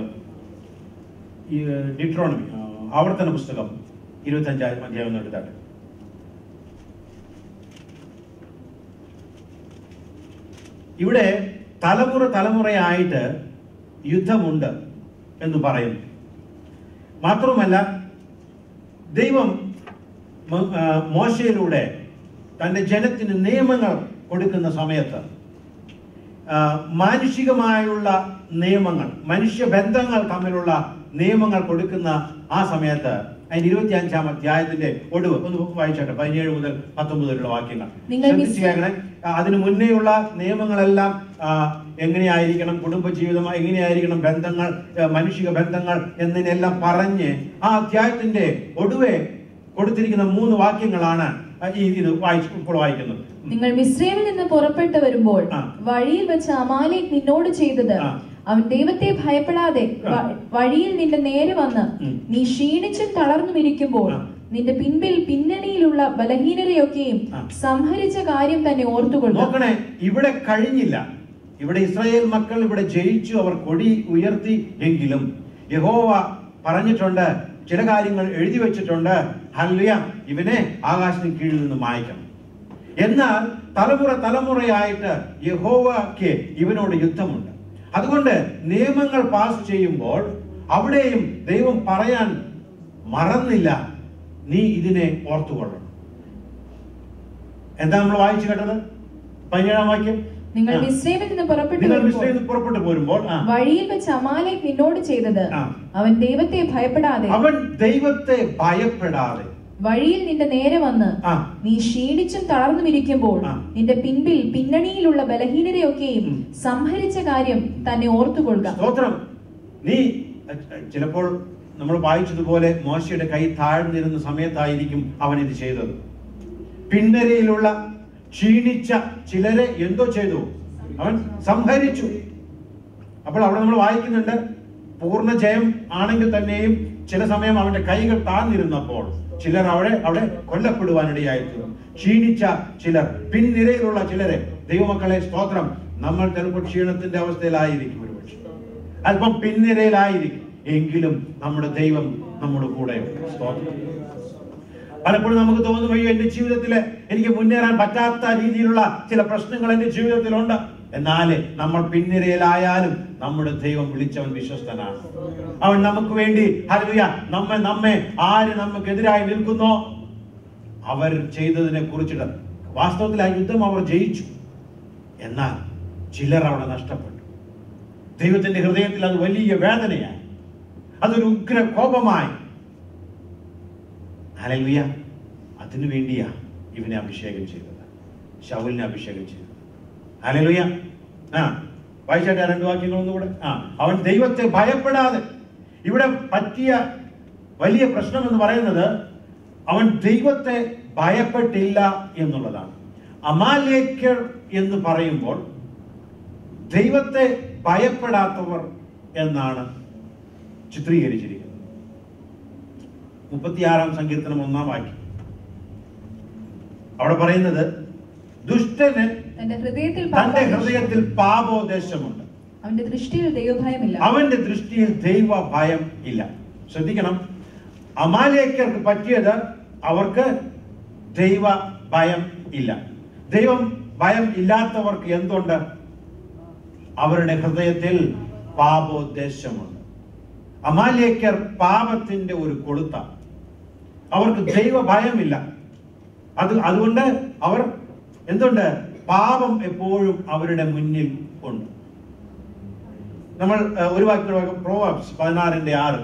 ഡിട്രോണമി ആവർത്തന പുസ്തകം ഇരുപത്തഞ്ചാം അധ്യായം ഒന്ന് എടുത്താട്ടെ ഇവിടെ തലമുറ തലമുറയായിട്ട് യുദ്ധമുണ്ട് എന്ന് പറയുന്നു മാത്രമല്ല ദൈവം മ- ആ, മോശയിലൂടെ തൻ്റെ ജനത്തിന് നിയമങ്ങൾ കൊടുക്കുന്ന സമയത്ത് ആ, മാനുഷികമായുള്ള നിയമങ്ങൾ മനുഷ്യബന്ധങ്ങൾ തമ്മിലുള്ള നിയമങ്ങൾ കൊടുക്കുന്ന ആ സമയത്ത് അതിന്റെ ഇരുപത്തി അഞ്ചാം അധ്യായത്തിന്റെ ഒടുവ് ഒന്ന് വായിച്ചാട്ടെ പതിനേഴ് മുതൽ പത്തൊമ്പത് വരെയുള്ള വാക്യങ്ങൾ നിങ്ങൾ ശ്രദ്ധിച്ച് മിസ്- കേൾക്കണേ. ആ, അതിനു മുന്നേയുള്ള നിയമങ്ങളെല്ലാം ആ, എങ്ങനെയായിരിക്കണം കുടുംബജീവിതം എങ്ങനെയായിരിക്കണം ബന്ധങ്ങൾ ആ, മാനുഷിക ബന്ധങ്ങൾ എന്നതിനെല്ലാം പറഞ്ഞ് ആ അധ്യായത്തിന്റെ ഒടുവെ കൊടുത്തിരിക്കുന്ന മൂന്ന് വാക്യങ്ങളാണ് ആ, ഈ ഇത് വായിച്ചു ഇപ്പോൾ വായിക്കുന്നത് നിങ്ങൾ മിസ്രൈമിൽ നിന്ന് പുറപ്പെട്ടു വരുമ്പോൾ ആ. വഴിയിൽ വെച്ച് അമാലേക്ക് നിന്നോട് ചെയ്തത് ആ. അവൻ ദൈവത്തെ ഭയപ്പെടാതെ വ- വഴിയിൽ നിന്റെ നേരെ വന്ന് ഉം. നീ ക്ഷീണിച്ചും തളർന്നും ഇരിക്കുമ്പോൾ ആ. നിന്റെ പിൻപിൽ പിന്നണിയിലുള്ള ബലഹീനതയൊക്കെയും ആ. സംഹരിച്ച കാര്യം തന്നെ ഓർത്തുകൊള്ളുക നോക്കണേ ഇവിടെ കഴിഞ്ഞില്ല ഇവിടെ ഇസ്രായേൽ മക്കൾ ഇവിടെ ജയിച്ചു അവർ കൊടി ഉയർത്തി എങ്കിലും യഹോവ പറഞ്ഞിട്ടുണ്ട് ചില കാര്യങ്ങൾ എഴുതി വെച്ചിട്ടുണ്ട് ഹല്ലുയ ഇവനെ ആകാശത്തിന് കീഴിൽ നിന്ന് മായ്ക്കണം എന്നാൽ തലമുറ തലമുറയായിട്ട് യഹോവയ്ക്ക് ഇവനോട് യുദ്ധമുണ്ട് അതുകൊണ്ട് നിയമങ്ങൾ പാസ് ചെയ്യുമ്പോൾ അവിടെയും ദൈവം പറയാൻ മറന്നില്ല നീ ഇതിനെ ഓർത്തുകൊള്ളണം എന്താ നമ്മൾ വായിച്ചു കേട്ടത് പതിനേഴാം വാക്യം നിങ്ങൾ ആ. മിസ്രൈമിൽ നിന്ന് പുറപ്പെട്ടു നിങ്ങൾ വരുമ്പോൾ മിസ്രൈമിൽ നിന്ന് പുറപ്പെട്ടു പോരുമ്പോൾ ആ, വഴിയിൽ വെച്ച് അമാലേക്ക് നിന്നോട് ചെയ്തത് ആ. അവൻ ദൈവത്തെ ഭയപ്പെടാതെ അവൻ ദൈവത്തെ ഭയപ്പെടാതെ വഴിയിൽ നിന്റെ നേരെ വന്ന് ആ നീ ക്ഷീണിച്ചും തളർന്നും ഇരിക്കുമ്പോൾ ആ. നിന്റെ പിൻപിൽ പിന്നണിയിലുള്ള ബലഹീനതയൊക്കെയും ഉം. സംഹരിച്ച കാര്യം തന്നെ ഓർത്തുകൊള്ളുക സ്തോത്രം നീ അഹ്, അഹ്, ചിലപ്പോൾ നമ്മൾ വായിച്ചതുപോലെ മോശയുടെ കൈ താഴ്ന്നിരുന്ന സമയത്തായിരിക്കും അവൻ ഇത് ചെയ്തത് പിന്നരയിലുള്ള ക്ഷീണിച്ച ചിലരെ എന്തോ ചെയ്തു അവൻ സംഹരിച്ചു അപ്പോൾ അവിടെ നമ്മൾ വായിക്കുന്നുണ്ട് പൂർണ്ണ ജയം ആണെങ്കിൽ തന്നെയും ചില സമയം അവന്റെ കൈകൾ താഴ്ന്നിരുന്നപ്പോൾ ചിലർ അവിടെ അവിടെ കൊല്ലപ്പെടുവാനിടയായിത്തീർന്നു ക്ഷീണിച്ച ചിലർ പിൻനിരയിലുള്ള ചിലരെ ദൈവമക്കളെ സ്തോത്രം നമ്മൾ ചിലപ്പോൾ ക്ഷീണത്തിന്റെ അവസ്ഥയിലായിരിക്കും ഒരുപക്ഷെ അല്പം പിൻനിരയിലായിരിക്കും എങ്കിലും നമ്മുടെ ദൈവം നമ്മുടെ കൂടെയുണ്ട് സ്തോത്രം പലപ്പോഴും നമുക്ക് തോന്നും അയ്യോ എന്റെ ജീവിതത്തിൽ എനിക്ക് മുന്നേറാൻ പറ്റാത്ത രീതിയിലുള്ള ചില പ്രശ്നങ്ങൾ എന്റെ ജീവിതത്തിലുണ്ട് എന്നാൽ നമ്മൾ പിൻനിരയിലായാലും നമ്മുടെ ദൈവം വിളിച്ചവൻ വിശ്വസ്തനാണ് അവൻ നമുക്ക് വേണ്ടി ഹല്ലേലൂയ നമ്മെ നമ്മെ ആര് നമുക്കെതിരായി നിൽക്കുന്നോ അവർ ചെയ്തതിനെ കുറിച്ചിട്ട് വാസ്തവത്തിൽ ആ യുദ്ധം അവർ ജയിച്ചു എന്നാൽ ചിലർ അവിടെ നഷ്ടപ്പെട്ടു ദൈവത്തിന്റെ ഹൃദയത്തിൽ അത് വലിയ വേദനയായി അതൊരു ഉഗ്ര കോപമായി ഹല്ലേലൂയ അതിനു വേണ്ടിയാ ഇവനെ അഭിഷേകം ചെയ്തത് ശൗലിനെ അഭിഷേകം ചെയ്തത് ഹല്ലേലൂയ ആ വായിച്ചാട്ടെ ആ രണ്ട് വാക്യങ്ങൾ ഒന്നുകൂടെ ആ അവൻ ദൈവത്തെ ഭയപ്പെടാതെ ഇവിടെ പറ്റിയ വലിയ പ്രശ്നം എന്ന് പറയുന്നത് അവൻ ദൈവത്തെ ഭയപ്പെട്ടില്ല എന്നുള്ളതാണ് അമാലേക്കർ എന്ന് പറയുമ്പോൾ ദൈവത്തെ ഭയപ്പെടാത്തവർ എന്നാണ് ചിത്രീകരിച്ചിരിക്കുന്നത് മുപ്പത്തിയാറാം സങ്കീർത്തനം ഒന്നാം വാക്യം അവിടെ പറയുന്നത് ദുഷ്ടന് തന്റെ ഹൃദയത്തിൽ തന്റെ പാപം- ഹൃദയത്തിൽ പാപോദ്ദേശമുണ്ട് അവന്റെ ദൃഷ്ടിയിൽ ദൈവഭയമില്ല അവന്റെ ദൃഷ്ടിയിൽ ദൈവ ഭയം ഇല്ല ശ്രദ്ധിക്കണം അമാലേക്കർക്ക് പറ്റിയത് അവർക്ക് ദൈവ ഭയം ഇല്ല ദൈവം ഭയം ഇല്ലാത്തവർക്ക് എന്തുണ്ട് അവരുടെ ഹൃദയത്തിൽ പാപോദ്ദേശമുണ്ട് അമാലേക്കർ പാപത്തിന്റെ ഒരു കൊളുത്ത അവർക്ക് ദൈവ ഭയമില്ല അത് അതുകൊണ്ട് അവർ എന്തുണ്ട് പാപം എപ്പോഴും അവരുടെ മുന്നിൽ ഉണ്ട് നമ്മൾ ഏഹ്, ഒരു വാക്കിൽ പ്രോവാബ്സ് പതിനാറിന്റെ ആറ്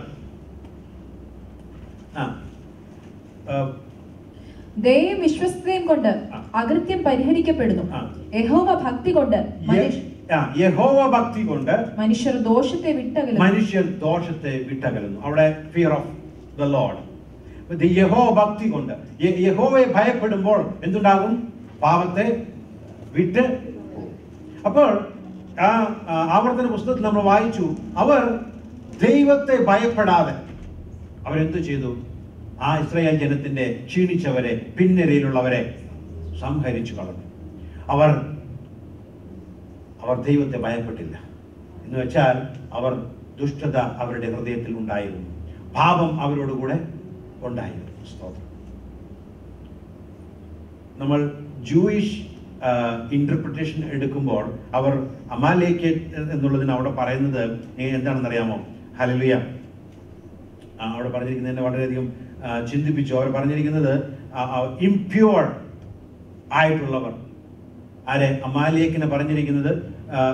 ആ ഏഹ്, ദയയും വിശ്വസ്തയും കൊണ്ട് ആ. അകൃത്യം പരിഹരിക്കപ്പെടുന്നു ആ. യഹോവ ഭക്തി കൊണ്ട് മനുഷ്യ- യ- ആ, യഹോവ ഭക്തി കൊണ്ട് മനുഷ്യർ ദോഷത്തെ വിട്ടകലുന്നു മനുഷ്യർ ദോഷത്തെ വിട്ടകലുന്നു അവിടെ ഫിയർ ഓഫ് ദ ലോഡ് യഹോ ഭക്തി കൊണ്ട് യ- യഹോവയെ ഭയപ്പെടുമ്പോൾ എന്തുണ്ടാകും പാപത്തെ വിട്ട് പോകും. അപ്പോൾ ആ ആ, ആവർത്തന പുസ്തകത്തിൽ നമ്മൾ വായിച്ചു അവർ ദൈവത്തെ ഭയപ്പെടാതെ അവരെന്തു ചെയ്തു ആ ഇസ്രായേൽ ജനത്തിന്റെ ക്ഷീണിച്ചവരെ പിൻനിരയിലുള്ളവരെ സംഹരിച്ചു കളഞ്ഞു അവർ അവർ ദൈവത്തെ ഭയപ്പെട്ടില്ല എന്ന് വെച്ചാൽ അവർ ദുഷ്ടത അവരുടെ ഹൃദയത്തിൽ ഉണ്ടായിരുന്നു പാപം അവരോടുകൂടെ ഉണ്ടായിരുന്നു സ്തോത്രം നമ്മൾ ജൂയിഷ് ഇന്റർപ്രിട്ടേഷൻ എടുക്കുമ്പോൾ അവർ അമാലേക്ക് എന്നുള്ളതിന് അവിടെ പറയുന്നത് എന്താണെന്ന് അറിയാമോ ഹലലുയ അവിടെ പറഞ്ഞിരിക്കുന്നതിനെ വളരെയധികം ആ, ചിന്തിപ്പിച്ചു അവർ പറഞ്ഞിരിക്കുന്നത് ഇംപ്യൂർ ആയിട്ടുള്ളവർ ആരെ അമാലിയക്കിനെ പറഞ്ഞിരിക്കുന്നത്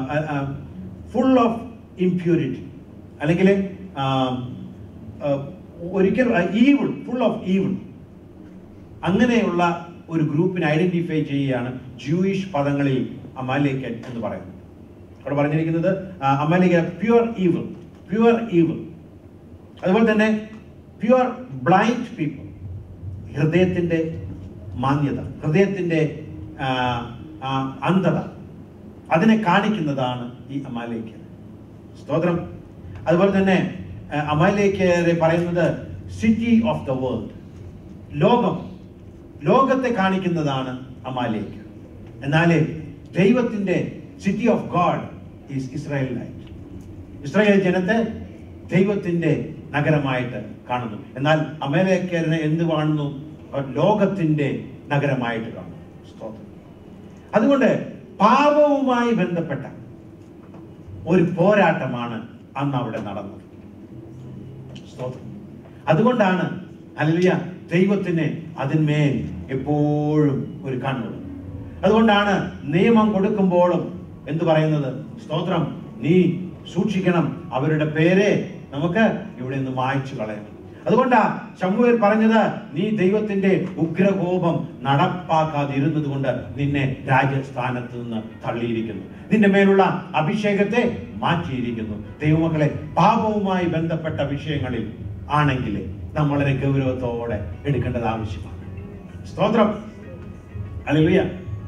ഫുൾ ഓഫ് ഇംപ്യൂരിറ്റി അല്ലെങ്കിൽ ഒരിക്കലും ഈവിൾ ഫുൾ ഓഫ് ഈവിൾ അങ്ങനെയുള്ള ഒരു ഗ്രൂപ്പിനെ ഐഡന്റിഫൈ ചെയ്യുകയാണ് ജൂയിഷ് പദങ്ങളിൽ അമാലേക്കൻ എന്ന് പറയുന്നത് അവിടെ പറഞ്ഞിരിക്കുന്നത് Amalek pure evil pure evil അതുപോലെ തന്നെ പ്യുവർ ബ്ലൈൻഡ് പീപ്പിൾ ഹൃദയത്തിൻ്റെ മാന്യത ഹൃദയത്തിൻ്റെ ആ, ആ, അന്ധത അതിനെ കാണിക്കുന്നതാണ് ഈ അമാലേക്ക് സ്തോത്രം അതുപോലെ തന്നെ ആ, അമാലേക്കരെ പറയുന്നത് സിറ്റി ഓഫ് ദ വേൾഡ് ലോകം ലോകത്തെ കാണിക്കുന്നതാണ് അമാലേക്ക് എന്നാൽ ദൈവത്തിന്റെ city of God is Israel light Israel ജനത്തെ ദൈവത്തിന്റെ നഗരമായിട്ട് കാണുന്നു എന്നാൽ അമേലേക്കരനെ എന്ത് കാണുന്നു അവർ ലോകത്തിന്റെ നഗരമായിട്ട് കാണുന്നു സ്തോത്രം അതുകൊണ്ട് പാപവുമായി ബന്ധപ്പെട്ട ഒരു പോരാട്ടമാണ് അന്ന് അവിടെ നടന്നത് സ്തോത്രം അതുകൊണ്ടാണ് അല്ലിയ ദൈവത്തിന് അതിന്മേൽ എപ്പോഴും ഒരു കണ്ണുണ്ട് അതുകൊണ്ടാണ് നിയമം കൊടുക്കുമ്പോഴും എന്ത് പറയുന്നത് സ്തോത്രം നീ സൂക്ഷിക്കണം അവരുടെ പേരെ നമുക്ക് ഇവിടെ നിന്ന് മായ്ച്ചു കളയണം അതുകൊണ്ടാ ശമുവേൽ പറഞ്ഞത് നീ ദൈവത്തിന്റെ ഉഗ്രകോപം നടപ്പാക്കാതിരുന്നത് കൊണ്ട് നിന്നെ രാജസ്ഥാനത്ത് നിന്ന് തള്ളിയിരിക്കുന്നു നിന്റെ മേലുള്ള അഭിഷേകത്തെ മാറ്റിയിരിക്കുന്നു ദൈവമക്കളെ പാപവുമായി ബന്ധപ്പെട്ട വിഷയങ്ങളിൽ ആണെങ്കിൽ നാം വളരെ ഗൗരവത്തോടെ എടുക്കേണ്ടത് ആവശ്യമാണ് സ്തോത്രം അല്ലുയ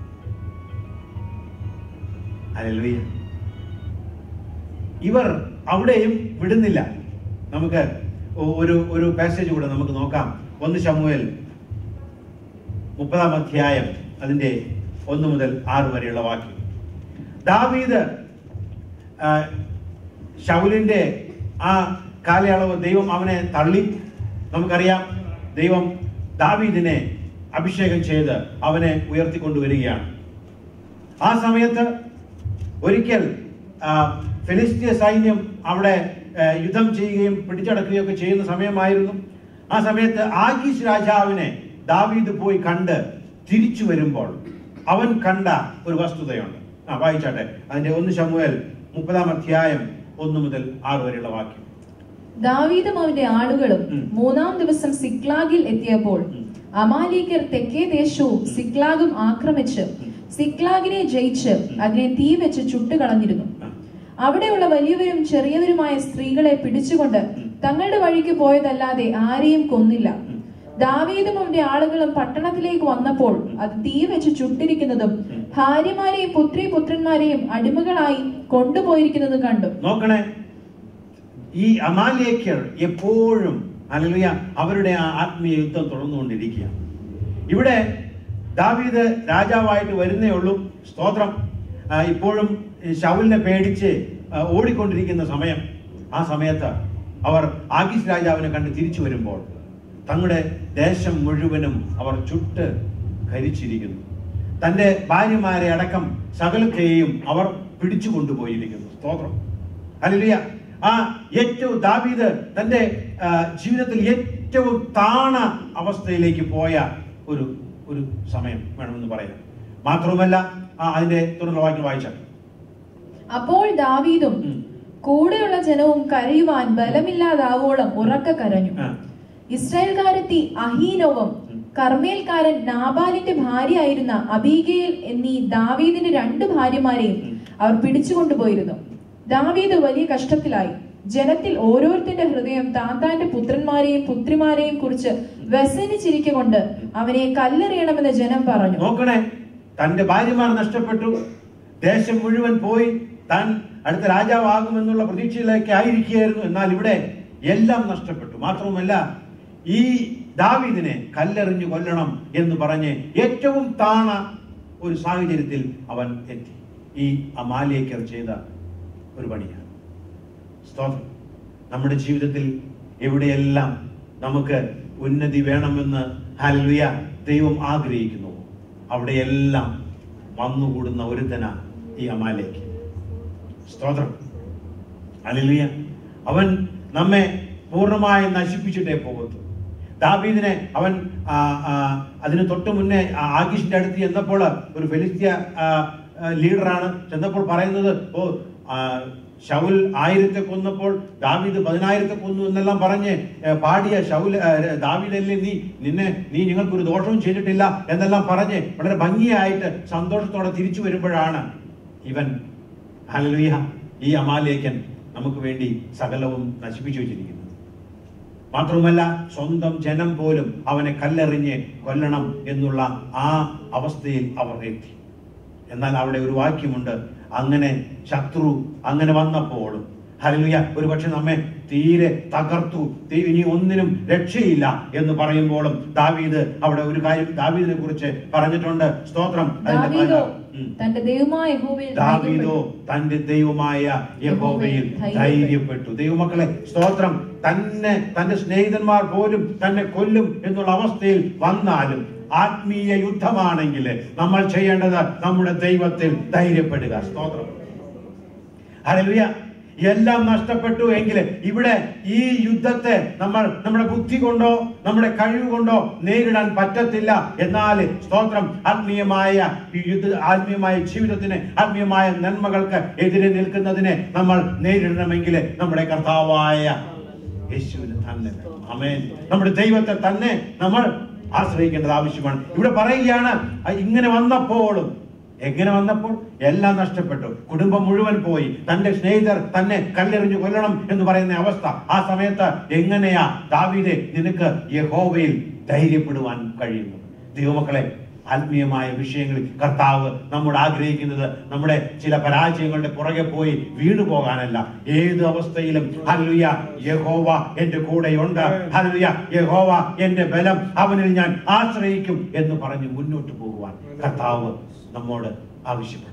അല്ലുയ ഇവർ അവിടെയും വിടുന്നില്ല നമുക്ക് ഒ- ഒരു ഒരു പാസേജ് കൂടെ നമുക്ക് നോക്കാം ഒന്ന് ശമുവേൽ മുപ്പതാം അധ്യായം അതിന്റെ ഒന്ന് മുതൽ ആറ് വരെയുള്ള വാക്യം ദാവീദ് ആ, ശൗലിന്റെ ആ കാലയളവ് ദൈവം അവനെ തള്ളി നമുക്കറിയാം ദൈവം ദാവീദിനെ അഭിഷേകം ചെയ്ത് അവനെ ഉയർത്തിക്കൊണ്ടുവരികയാണ് ആ സമയത്ത് ഒരിക്കൽ ആ, ഫിലിസ്തീയ സൈന്യം അവിടെ ആ, യുദ്ധം ചെയ്യുകയും പിടിച്ചടക്കുകയും ഒക്കെ ചെയ്യുന്ന സമയമായിരുന്നു ആ സമയത്ത് ആഗീസ് രാജാവിനെ ദാവീദ് പോയി കണ്ട് തിരിച്ചു വരുമ്പോൾ അവൻ കണ്ട ഒരു വസ്തുതയുണ്ട് ആ വായിച്ചാട്ടെ അതിന്റെ ഒന്ന് ശമുവേൽ മുപ്പതാം അധ്യായം ഒന്ന് മുതൽ ആറ് വരെയുള്ള വാക്യം ദാവീദും അവന്റെ ആളുകളും ഉം. മൂന്നാം ദിവസം സിക്ലാഗിൽ എത്തിയപ്പോൾ ഉം. അമാലിക്കർ തെക്കേ ദേശവും സിക്ലാഗും ആക്രമിച്ച് ഉം. സിക്ലാഗിനെ ജയിച്ച് അതിനെ തീ വെച്ച് ചുട്ടുകളഞ്ഞിരുന്നു ആ. അവിടെയുള്ള വലിയവരും ചെറിയവരുമായ സ്ത്രീകളെ പിടിച്ചുകൊണ്ട് ഉം. തങ്ങളുടെ വഴിക്ക് പോയതല്ലാതെ ആരെയും കൊന്നില്ല ഉം. ദാവീദും അവന്റെ ആളുകളും പട്ടണത്തിലേക്ക് വന്നപ്പോൾ അത് തീ വെച്ച് ചുട്ടിരിക്കുന്നതും ഉം. ഭാര്യമാരെയും പുത്രി പുത്രന്മാരെയും അടിമകളായി കൊണ്ടുപോയിരിക്കുന്നതും കണ്ടു നോക്കണേ ഈ അമാലേക്കർ എപ്പോഴും അല്ലുയ അവരുടെ ആ ആത്മീയ യുദ്ധം തുടർന്നുകൊണ്ടിരിക്കുക ഇവിടെ ദാവീദ് രാജാവായിട്ട് വരുന്നേ ഉള്ളൂ സ്തോത്രം ആ, ഇപ്പോഴും ഈ ശൗലിനെ പേടിച്ച് ആ, ഓടിക്കൊണ്ടിരിക്കുന്ന സമയം ആ സമയത്ത് അവർ ആഗീസ് രാജാവിനെ കണ്ട് തിരിച്ചു വരുമ്പോൾ തങ്ങളുടെ ദേശം മുഴുവനും അവർ ചുട്ട് കരിച്ചിരിക്കുന്നു തന്റെ ഭാര്യമാരെ അടക്കം സകലത്തെയും അവർ പിടിച്ചു കൊണ്ടുപോയിരിക്കുന്നു സ്തോത്രം അല്ലിയ ആ ഏറ്റവും ദാവീദ് തന്റെ ആ, ജീവിതത്തിൽ ഏറ്റവും താണ അവസ്ഥയിലേക്ക് പോയ ഒരു ഒരു സമയം വേണമെന്ന് പറയാം മാത്രവുമല്ല ആ അതിന്റെ തുടർന്ന് വാക്യം വായിച്ചാൽ അപ്പോൾ ദാവീദും ഉം. കൂടെയുള്ള ജനവും കരയുവാൻ ബലമില്ലാതാവോളം ഉറക്ക കരഞ്ഞു ആ. ഇസ്രായേൽക്കാരത്തി അഹീനോവും ഉം. കർമ്മേൽക്കാരൻ നാബാലിന്റെ ഭാര്യയായിരുന്ന അബീഗയിൽ എന്നീ ദാവീദിന്റെ രണ്ട് ഭാര്യമാരെയും ഉം. അവർ പിടിച്ചുകൊണ്ടുപോയിരുന്നു ദാവീദ് വലിയ കഷ്ടത്തിലായി ജനത്തിൽ ഓരോരുത്തരുടെ ഹൃദയം താന്താന്റെ പുത്രന്മാരെയും പുത്രിമാരെയും കുറിച്ച് വ്യസനിച്ചിരിക്കൊണ്ട് അവനെ കല്ലെറിയണമെന്ന് ജനം പറഞ്ഞു നോക്കണേ തന്റെ ഭാര്യമാർ നഷ്ടപ്പെട്ടു ദേശം മുഴുവൻ പോയി താൻ അടുത്ത രാജാവാകുമെന്നുള്ള പ്രതീക്ഷയിലേക്ക് ആയിരിക്കുകയായിരുന്നു എന്നാൽ ഇവിടെ എല്ലാം നഷ്ടപ്പെട്ടു മാത്രവുമല്ല ഈ ദാവീദിനെ കല്ലെറിഞ്ഞു കൊല്ലണം എന്ന് പറഞ്ഞ് ഏറ്റവും താണ ഒരു സാഹചര്യത്തിൽ അവൻ എത്തി ഈ അമാലേക്കർ ചെയ്ത ഒരു പണിയാണ് സ്തോത്രം നമ്മുടെ ജീവിതത്തിൽ എവിടെയെല്ലാം നമുക്ക് ഉന്നതി വേണമെന്ന് ഹല്ലുയ ദൈവം ആഗ്രഹിക്കുന്നു അവിടെയെല്ലാം വന്നുകൂടുന്ന ഒരുത്തന ഈ അമാലേക്ക് സ്തോത്രം ഹല്ലേലൂയ അവൻ നമ്മെ പൂർണ്ണമായി നശിപ്പിച്ചിട്ടേ പോകത്തു ദാവീദിനെ അവൻ ആ, ആ, അതിന് തൊട്ട് മുന്നേ ആ ആഗീഷിന്റെ അടുത്ത് ചെന്നപ്പോൾ ഒരു ഫെലിസ്തീയ ആ, ആ, ലീഡറാണ് ചെന്നപ്പോൾ പറയുന്നത് ഓ ആ, ഷൗൽ ആയിരത്തെ കൊന്നപ്പോൾ ദാവീദ് പതിനായിരത്തെ കൊന്നു എന്നെല്ലാം പറഞ്ഞ് ഏ, പാടിയ ഷൗൽ ഏ, ദാവീദല്ലേ നീ നിന്നെ നീ നിങ്ങൾക്കൊരു ദോഷവും ചെയ്തിട്ടില്ല എന്നെല്ലാം പറഞ്ഞ് വളരെ ഭംഗിയായിട്ട് സന്തോഷത്തോടെ തിരിച്ചു വരുമ്പോഴാണ് ഇവൻ ഹല്ലേലൂയ ഈ അമാലേക്കൻ നമുക്ക് വേണ്ടി സകലവും നശിപ്പിച്ചു വെച്ചിരിക്കുന്നത് മാത്രവുമല്ല സ്വന്തം ജനം പോലും അവനെ കല്ലെറിഞ്ഞ് കൊല്ലണം എന്നുള്ള ആ അവസ്ഥയിൽ അവർ എത്തി എന്നാൽ അവിടെ ഒരു വാക്യമുണ്ട് അങ്ങനെ ശത്രു അങ്ങനെ വന്നപ്പോഴും ഹല്ലേലൂയ ഒരു പക്ഷെ നമ്മെ തീരെ തകർത്തു തീ- ഇനി ഒന്നിനും രക്ഷയില്ല എന്ന് പറയുമ്പോഴും ദാവീദ് അവിടെ ഒരു കാര്യം ദാവീദിനെ കുറിച്ച് പറഞ്ഞിട്ടുണ്ട് സ്തോത്രം അതിന്റെ ദാവീദോ ഉം. തന്റെ ദൈവമായ യഹോവയിൽ ദാവീദോ ധൈര്യപ്പെട്ടു. തന്റെ ദൈവമായ യഹോവയിൽ ധൈര്യപ്പെട്ടു ദൈവമക്കളെ സ്തോത്രം തന്നെ തന്റെ സ്നേഹിതന്മാർ പോലും തന്നെ കൊല്ലും എന്നുള്ള അവസ്ഥയിൽ വന്നാലും ആത്മീയ യുദ്ധമാണെങ്കിൽ നമ്മൾ ചെയ്യേണ്ടത് നമ്മുടെ ദൈവത്തിൽ ധൈര്യപ്പെടുക സ്തോത്രം ഹല്ലേലൂയ എല്ലാം നഷ്ടപ്പെട്ടു എങ്കിൽ ഇവിടെ ഈ യുദ്ധത്തെ നമ്മൾ നമ്മുടെ ബുദ്ധി കൊണ്ടോ നമ്മുടെ കഴിവ് കൊണ്ടോ നേരിടാൻ പറ്റത്തില്ല എന്നാൽ സ്തോത്രം ആത്മീയമായ ഈ യുദ്ധ ആത്മീയമായ ജീവിതത്തിന് ആത്മീയമായ നന്മകൾക്ക് എതിരെ നിൽക്കുന്നതിനെ നമ്മൾ നേരിടണമെങ്കിൽ നമ്മുടെ കർത്താവായ യേശുവിന് തന്നെ വേണം. ആമേൻ നമ്മുടെ ദൈവത്തെ തന്നെ നമ്മൾ ആശ്രയിക്കേണ്ടത് ആവശ്യമാണ് ഇവിടെ പറയുകയാണ് "ആ, ഇങ്ങനെ വന്നപ്പോഴും എങ്ങനെ വന്നപ്പോൾ എല്ലാം നഷ്ടപ്പെട്ടു കുടുംബം മുഴുവൻ പോയി തന്റെ സ്നേഹിതർ തന്നെ കല്ലെറിഞ്ഞു കൊല്ലണം എന്ന് പറയുന്ന അവസ്ഥ ആ സമയത്ത് എങ്ങനെയാ ദാവീദെ നിനക്ക് യഹോവയിൽ ധൈര്യപ്പെടുവാൻ കഴിയുന്നു ദൈവമക്കളെ ആത്മീയമായ വിഷയങ്ങളിൽ കർത്താവ് നമ്മോട് ആഗ്രഹിക്കുന്നത് നമ്മുടെ ചില പരാജയങ്ങളുടെ പുറകെ പോയി വീണു പോകാനല്ല ഏത് അവസ്ഥയിലും ഹല്ലുയ യഹോവ എന്റെ കൂടെയുണ്ട് ഹല്ലുയ യഹോവ എന്റെ ബലം അവനിൽ ഞാൻ ആശ്രയിക്കും എന്ന് പറഞ്ഞ് മുന്നോട്ട് പോകുവാൻ കർത്താവ് നമ്മോട് ആവശ്യപ്പെടുന്നു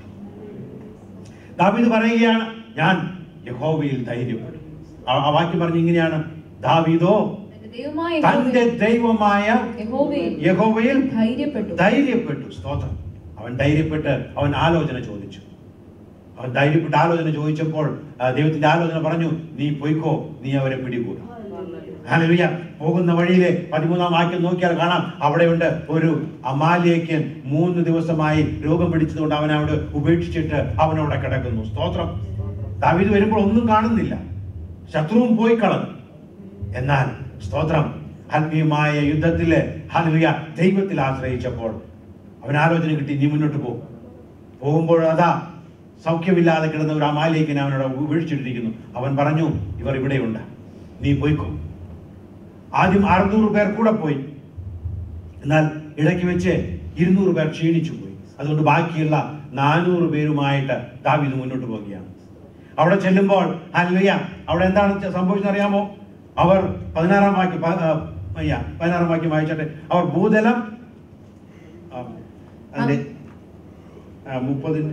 ദാവീദ് പറയുകയാണ് ഞാൻ യഹോവയിൽ ധൈര്യപ്പെടും ആ- ആ വാക്യം പറഞ്ഞ് ഇങ്ങനെയാണ് ദാവീദോ തന്റെ ദൈവമായ തന്റെ യഹോവയിൽ- ദൈവമായ യഹോവയിൽ യഹോവയിൽ ധൈര്യപ്പെട്ടു ധൈര്യപ്പെട്ടു സ്തോത്രം അവൻ ധൈര്യപ്പെട്ട് അവൻ ആലോചന ചോദിച്ചു അവൻ ധൈര്യപ്പെട്ട് ആലോചന ചോദിച്ചപ്പോൾ ആ, ദൈവത്തിന്റെ ആലോചന പറഞ്ഞു നീ പൊയ്ക്കോ നീ അവരെ പിടികൂടും ഹല്ലേലൂയ പോകുന്ന വഴിയിലെ പതിമൂന്നാം വാക്യം നോക്കിയാൽ കാണാം അവിടെയുണ്ട് ഒരു അമാലിയക്കൻ മൂന്ന് ദിവസമായി രോഗം പിടിച്ചതുകൊണ്ട് അവൻ അവിടെ ഉപേക്ഷിച്ചിട്ട് അവൻ അവിടെ കിടക്കുന്നു സ്തോത്രം ദാവീദ് വരുമ്പോൾ ഒന്നും കാണുന്നില്ല ശത്രുവും പോയി കളഞ്ഞു എന്നാൽ സ്തോത്രം ആത്മീയമായ യുദ്ധത്തില് ഹല്ലേലൂയ ദൈവത്തിൽ ആശ്രയിച്ചപ്പോൾ അവൻ ആലോചന കിട്ടി നീ മുന്നോട്ട് പോകും പോകുമ്പോൾ അതാ സൗഖ്യമില്ലാതെ കിടന്ന ഒരു അമാലിയക്കിനെ അവനോട് ഉപേക്ഷിച്ചിട്ടിരിക്കുന്നു അവൻ പറഞ്ഞു ഇവർ ഇവിടെയുണ്ട് നീ പോയിക്കോ ആദ്യം അറുന്നൂറ് പേർ കൂടെ പോയി എന്നാൽ ഇടയ്ക്ക് വെച്ച് ഇരുന്നൂറ് പേർ ക്ഷീണിച്ചു പോയി അതുകൊണ്ട് ബാക്കിയുള്ള നാനൂറ് പേരുമായിട്ട് ദാവീദ് മുന്നോട്ട് പോവുകയാണ് അവിടെ ചെല്ലുമ്പോൾ ഹല്ലേലൂയ അവിടെ എന്താണ് സംഭവിച്ചത് അറിയാമോ അവർ പതിനാറാം വാക്യം പ- ആ, അയ്യ, പതിനാറാം വാക്യം വായിച്ചട്ടെ അവർ ഭൂതലം ആ, അതിന്റെ ആ, മുപ്പതിന്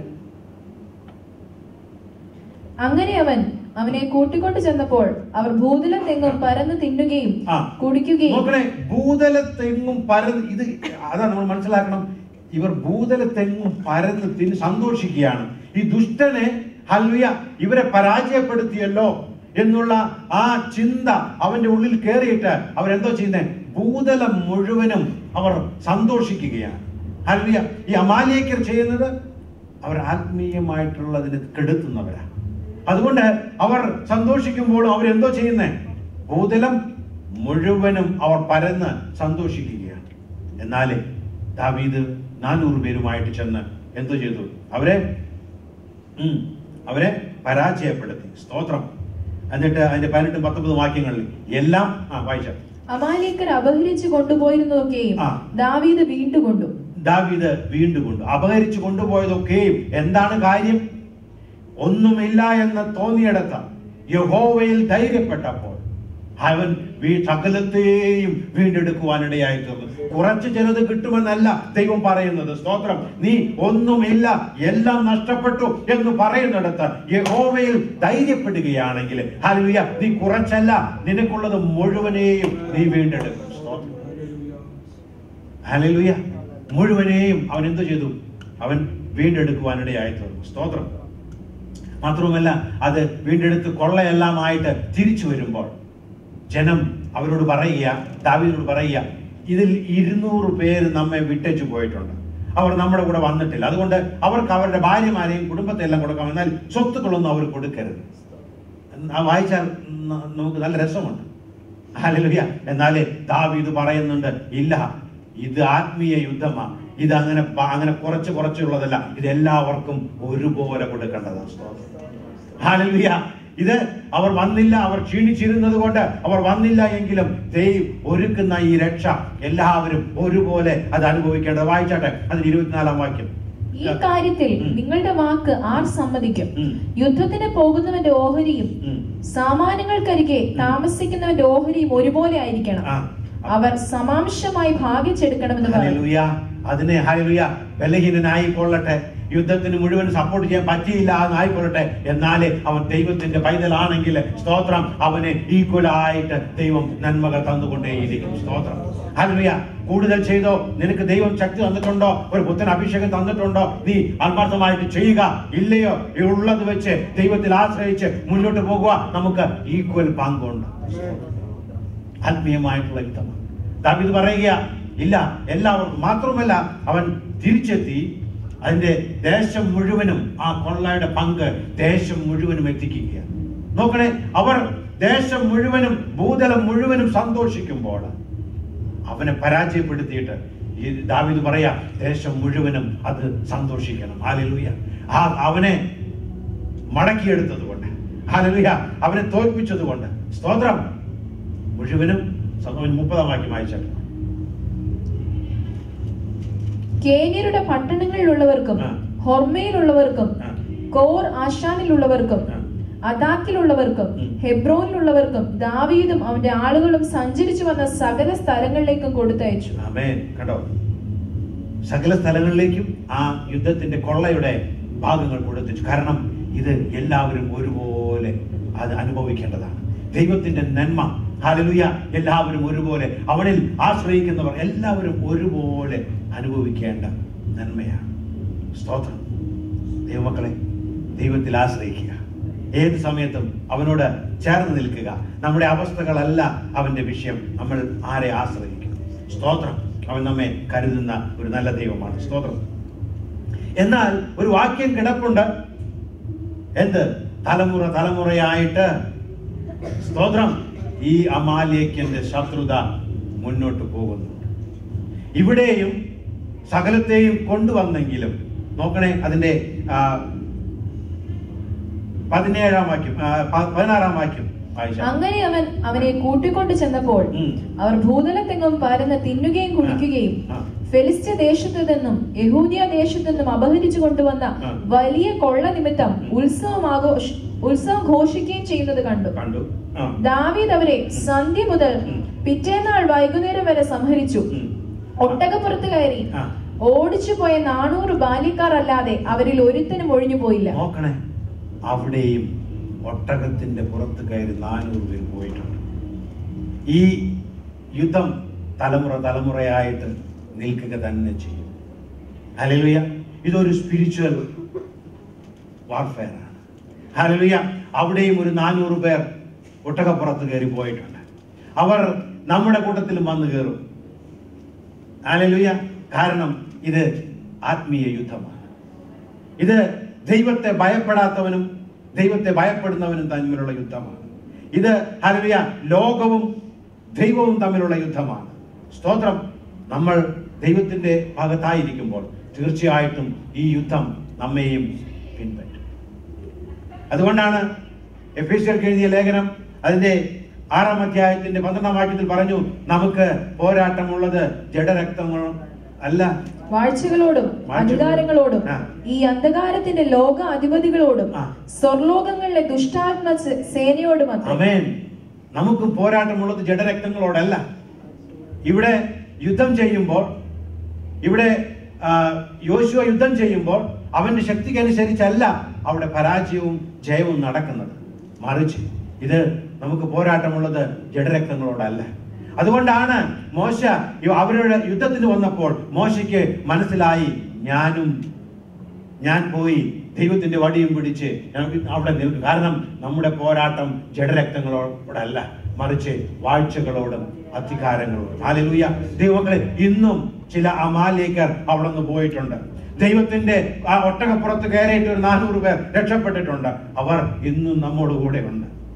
അങ്ങനെ അവൻ അവനെ കൂട്ടിക്കൊണ്ട് ചെന്നപ്പോൾ അവർ ഭൂതലം തെങ്ങും പരന്ന് തിന്നുകയും ആ. കുടിക്കുകയും നോക്കണേ ഭൂതലത്തെങ്ങും പരന്ന് ഇത് അതാണ് നമ്മൾ മനസ്സിലാക്കണം ഇവർ ഭൂതലത്തെങ്ങും പരന്ന് തിന്ന് സന്തോഷിക്കുകയാണ് ഈ ദുഷ്ടനെ ഹൽവിയ ഇവരെ പരാജയപ്പെടുത്തിയല്ലോ എന്നുള്ള ആ ചിന്ത അവന്റെ ഉള്ളിൽ കയറിയിട്ട് അവരെന്തോ ചെയ്യുന്നേ ഭൂതലം മുഴുവനും അവർ സന്തോഷിക്കുകയാണ് ഹൽവിയ ഈ അമാലിയക്കർ ചെയ്യുന്നത് അവർ ആത്മീയമായിട്ടുള്ളതിനെ കെടുത്തുന്നവരാണ് അതുകൊണ്ട് അവർ സന്തോഷിക്കുമ്പോൾ അവരെന്തോ ചെയ്യുന്നേ ഭൂതലം മുഴുവനും അവർ പരന്ന് സന്തോഷിക്കുകയാണ് എന്നാലേ ദാവീദ് നാനൂറ് പേരുമായിട്ട് ചെന്ന് എന്തോ ചെയ്തു അവരെ ഉം, അവരെ പരാജയപ്പെടുത്തി സ്തോത്രം എന്നിട്ട് അതിന്റെ പതിനെട്ടും പത്തൊമ്പതും വാക്യങ്ങളിൽ എല്ലാം ആ വായിച്ച അമാലിക്കർ അപഹരിച്ചു കൊണ്ടുപോയിരുന്നതൊക്കെയും ആ. ദാവീദ് വീണ്ടുകൊണ്ടു ദാവീദ് വീണ്ടും കൊണ്ടു അപഹരിച്ചു കൊണ്ടുപോയതൊക്കെയും എന്താണ് കാര്യം ഒന്നുമില്ല എന്ന് തോന്നിയിടത്ത് യഹോവയിൽ ധൈര്യപ്പെട്ടപ്പോൾ അവൻ വീ സകലത്തെയും വീണ്ടെടുക്കുവാനിടയായി തീർന്നു കുറച്ച് ചിലത് കിട്ടുമെന്നല്ല ദൈവം പറയുന്നത് സ്തോത്രം നീ ഒന്നുമില്ല എല്ലാം നഷ്ടപ്പെട്ടു എന്ന് പറയുന്നിടത്ത് യഹോവയിൽ ധൈര്യപ്പെടുകയാണെങ്കിൽ ഹല്ലേലൂയ നീ കുറച്ചല്ല നിനക്കുള്ളത് മുഴുവനെയും നീ വീണ്ടെടുക്കും സ്തോത്രം ഹല്ലേലൂയ മുഴുവനെയും അവൻ എന്തു ചെയ്തു അവൻ വീണ്ടെടുക്കുവാനിടയായി തീർന്നു സ്തോത്രം മാത്രവുമല്ല അത് വീണ്ടെടുത്ത് കൊള്ളയെല്ലാമായിട്ട് തിരിച്ചു വരുമ്പോൾ ജനം അവരോട് പറയുക ദാവീദിനോട് പറയുക ഇതിൽ ഇരുന്നൂറ് പേര് നമ്മെ വിട്ടേച്ചു പോയിട്ടുണ്ട് അവർ നമ്മുടെ കൂടെ വന്നിട്ടില്ല അതുകൊണ്ട് അവർക്ക് അവരുടെ ഭാര്യമാരെയും കുടുംബത്തെ എല്ലാം കൊടുക്കാം എന്നാൽ സ്വത്തുക്കളൊന്നും അവർ കൊടുക്കരുത് ആ വായിച്ചാൽ ന- നമുക്ക് നല്ല രസമുണ്ട് ഹല്ലേലൂയ എന്നാലേ ദാവീദ് പറയുന്നുണ്ട് ഇല്ല ഇത് ആത്മീയ യുദ്ധമാണ് ഇത് അങ്ങനെ പ- അങ്ങനെ കുറച്ച് കുറച്ചുള്ളതല്ല ഇത് എല്ലാവർക്കും ഒരുപോലെ കൊടുക്കേണ്ടതാണ് സ്തോത്രം ഹല്ലേലൂയ ഇത് അവർ വന്നില്ല അവർ ക്ഷീണിച്ചിരുന്നത് കൊണ്ട് അവർ വന്നില്ല എങ്കിലും ദൈവം ഒരുക്കുന്ന ഈ രക്ഷ എല്ലാവരും ഒരുപോലെ അത് അനുഭവിക്കേണ്ടത് വായിച്ചാട്ടെ അതിന് ഇരുപത്തിനാലാം വാക്യം ഈ കാര്യത്തിൽ ഉം. നിങ്ങളുടെ വാക്ക് ആർ സമ്മതിക്കും ഉം. യുദ്ധത്തിന് പോകുന്നവന്റെ ഓഹരിയും ഉം. സാമാന്യങ്ങൾക്കരികെ താമസിക്കുന്നവന്റെ ഓഹരിയും ഒരുപോലെ ആയിരിക്കണം ആ. അവർ സമാംശമായി ഭാഗിച്ചെടുക്കണമെന്ന് പറയും ഹല്ലേലൂയ അതിനെ ഹല്ലേലൂയ ബലഹീനനായി കൊള്ളട്ടെ യുദ്ധത്തിന് മുഴുവൻ സപ്പോർട്ട് ചെയ്യാൻ പറ്റിയില്ല എന്നായിക്കൊള്ളട്ടെ എന്നാലേ അവൻ ദൈവത്തിന്റെ പൈതലാണെങ്കിൽ സ്തോത്രം അവന് ഈക്വൽ ആയിട്ട് ദൈവം നന്മകൾ തന്നുകൊണ്ടേയിരിക്കും സ്തോത്രം ഹല്ലേലൂയ കൂടുതൽ ചെയ്തോ നിനക്ക് ദൈവം ശക്തി തന്നിട്ടുണ്ടോ ഒരു പുത്തൻ അഭിഷേകം തന്നിട്ടുണ്ടോ നീ ആത്മാർത്ഥമായിട്ട് ചെയ്യുക ഇല്ലയോ ഈ ഉള്ളത് വെച്ച് ദൈവത്തിൽ ആശ്രയിച്ച് മുന്നോട്ട് പോകുക നമുക്ക് ഈക്വൽ പങ്കുണ്ട് ആത്മീയമായിട്ടുള്ള യുദ്ധമാണ് ദാവീദ് പറയുക ഇല്ല എല്ലാവർക്കും മാത്രമല്ല അവൻ തിരിച്ചെത്തി അതിന്റെ ദേശം മുഴുവനും ആ കൊള്ളയുടെ പങ്ക് ദേശം മുഴുവനും എത്തിക്കുകയാണ് നോക്കണേ അവർ ദേശം മുഴുവനും ഭൂതലം മുഴുവനും സന്തോഷിക്കുമ്പോൾ അവനെ പരാജയപ്പെടുത്തിയിട്ട് ഈ ദാവീദ് പറയാ ദേശം മുഴുവനും അത് സന്തോഷിക്കണം ഹാലലൂയ ആ അവനെ മടക്കിയെടുത്തത് കൊണ്ട് ഹാലലൂയ അവനെ തോൽപ്പിച്ചത് കൊണ്ട് സ്തോത്രം മുഴുവനും സന്തോഷം മുപ്പതാം വാക്യം വായിച്ചാൽ കേന്യരുടെ പട്ടണങ്ങളിലുള്ളവർക്കും ആ. ഹൊർമയിലുള്ളവർക്കും ആ. കോർ ആശാനിലുള്ളവർക്കും ആ. അദാക്കിലുള്ളവർക്കും ഉം. ഹെബ്രോനിലുള്ളവർക്കും ദാവീദും അവന്റെ ആളുകളും സഞ്ചരിച്ചു വന്ന സകല സ്ഥലങ്ങളിലേക്കും കൊടുത്തയച്ചു ആമേൻ കണ്ടോ സകല സ്ഥലങ്ങളിലേക്കും ആ യുദ്ധത്തിന്റെ കൊള്ളയുടെ ഭാഗങ്ങൾ കൊടുത്തു കാരണം ഇത് എല്ലാവരും ഒരുപോലെ അത് അനുഭവിക്കേണ്ടതാണ് ദൈവത്തിന്റെ നന്മ ഹാലലുയ എല്ലാവരും ഒരുപോലെ അവനിൽ ആശ്രയിക്കുന്നവർ എല്ലാവരും ഒരുപോലെ അനുഭവിക്കേണ്ട നന്മയാണ് സ്തോത്രം ദൈവമക്കളെ ദൈവത്തിൽ ആശ്രയിക്കുക ഏത് സമയത്തും അവനോട് ചേർന്ന് നിൽക്കുക നമ്മുടെ അവസ്ഥകളല്ല അവന്റെ വിഷയം നമ്മൾ ആരെ ആശ്രയിക്കും സ്തോത്രം അവൻ നമ്മെ കരുതുന്ന ഒരു നല്ല ദൈവമാണ് സ്തോത്രം എന്നാൽ ഒരു വാക്യം കിടപ്പുണ്ട് എന്ത് തലമുറ തലമുറയായിട്ട് സ്തോത്രം ഈ അമാലേക്കന്റെ ശത്രുത മുന്നോട്ട് പോകുന്നു ഇവിടെയും സകലത്തെയും കൊണ്ടുവന്നെങ്കിലും നോക്കണേ അതിന്റെ ആ, പതിനേഴാം വാക്യം ആ, പ- പതിനാറാം വാക്യം വായിച്ചാൽ അങ്ങനെ അവൻ അവനെ കൂട്ടിക്കൊണ്ട് ചെന്നപ്പോൾ ഉം. അവർ ഭൂതലത്തെങ്ങും പരന്ന് തിന്നുകയും കുടിക്കുകയും ആ. ഫെലിസ്ത്യ ദേശത്തു നിന്നും യഹൂദിയ ദേശത്തു നിന്നും അപഹരിച്ചു കൊണ്ടുവന്ന ആ. വലിയ കൊള്ള നിമിത്തം ഉം. ഉത്സവം ആഘോഷ ഉത്സവം ഘോഷിക്കുകയും ചെയ്യുന്നത് കണ്ടു കണ്ടു ആ ദാവീദ് അവരെ സന്ധ്യ മുതൽ ഉം. പിറ്റേന്നാൾ വൈകുന്നേരം വരെ സംഹരിച്ചു ഉം. ഒട്ടകപ്പുറത്ത് കയറി ആ. ഓടിച്ചു പോയ നാനൂറ് ബാല്യക്കാർ അല്ലാതെ അവരിൽ ഒരുത്തനും ഒഴിഞ്ഞു പോയില്ല നോക്കണേ അവിടെയും ഒട്ടകത്തിന്റെ പുറത്ത് കയറി നാനൂറ് പേര് പോയിട്ടുണ്ട് ഈ യുദ്ധം തലമുറ തലമുറയായിട്ട് നിൽക്കുക തന്നെ ചെയ്യും ഹല്ലേലൂയ ഇതൊരു സ്പിരിച്വൽ വാർഫെയർ ആണ് ഹല്ലേലൂയ അവിടെയും ഒരു നാനൂറ് പേർ ഒട്ടകപ്പുറത്ത് കയറി പോയിട്ടുണ്ട് അവർ നമ്മുടെ കൂട്ടത്തിലും വന്നു കയറും ഹല്ലേലൂയ കാരണം ഇത് ആത്മീയ യുദ്ധമാണ് ഇത് ദൈവത്തെ ഭയപ്പെടാത്തവനും ദൈവത്തെ ഭയപ്പെടുന്നവനും തമ്മിലുള്ള യുദ്ധമാണ് ഇത് ഹല്ലേലൂയ ലോകവും ദൈവവും തമ്മിലുള്ള യുദ്ധമാണ് സ്തോത്രം നമ്മൾ ദൈവത്തിന്റെ ഭാഗത്തായിരിക്കുമ്പോൾ തീർച്ചയായിട്ടും ഈ യുദ്ധം നമ്മെയും പിൻപറ്റും അതുകൊണ്ടാണ് എഫീഷ്യർക്ക് എഴുതിയ ലേഖനം അതിന്റെ ആറാം അധ്യായത്തിന്റെ പന്ത്രണ്ടാം വാക്യത്തിൽ പറഞ്ഞു നമുക്ക് പോരാട്ടമുള്ളത് ജഡരക്തങ്ങളും അല്ല വാഴ്ചകളോടും വാഴ്ചകളോടും. അധികാരങ്ങളോടും ആ. ഈ അന്ധകാരത്തിന്റെ ലോക അധിപതികളോടും ആ. സ്വർലോകങ്ങളിലെ ദുഷ്ടാത്മ സേ- സേനയോടും അത്രേ. അമേൻ നമുക്ക് പോരാട്ടമുള്ളത് ജഡരക്തങ്ങളോടല്ല ഇവിടെ യുദ്ധം ചെയ്യുമ്പോൾ ഇവിടെ ആ, യോശുവ യുദ്ധം ചെയ്യുമ്പോൾ അവന്റെ ശക്തിക്ക് അനുസരിച്ചല്ല അവിടെ പരാജയവും ജയവും നടക്കുന്നത് മറിച്ച് ഇത് നമുക്ക് പോരാട്ടമുള്ളത് ജഡരക്തങ്ങളോടല്ല അതുകൊണ്ടാണ് മോശ ഇവ- അവരുടെ യുദ്ധത്തിന് വന്നപ്പോൾ മോശയ്ക്ക് മനസ്സിലായി ഞാനും ഞാൻ പോയി ദൈവത്തിന്റെ വടിയും പിടിച്ച് ഞാൻ അവിടെ നിൽക്കും കാരണം നമ്മുടെ പോരാട്ടം ജഡരക്തങ്ങളോടല്ല മറിച്ച് വാഴ്ചകളോടും അധികാരങ്ങളോടും ഹാലലൂയ ദൈവങ്ങളെ ഇന്നും ചില അമാലേക്കർ അവിടെ നിന്ന് പോയിട്ടുണ്ട് ദൈവത്തിന്റെ ആ ഒട്ടകപ്പുറത്ത് കയറിയിട്ട് ഒരു നാനൂറ് പേർ രക്ഷപ്പെട്ടിട്ടുണ്ട് അവർ ഇന്നും നമ്മോട് കൂടെ ഉണ്ട്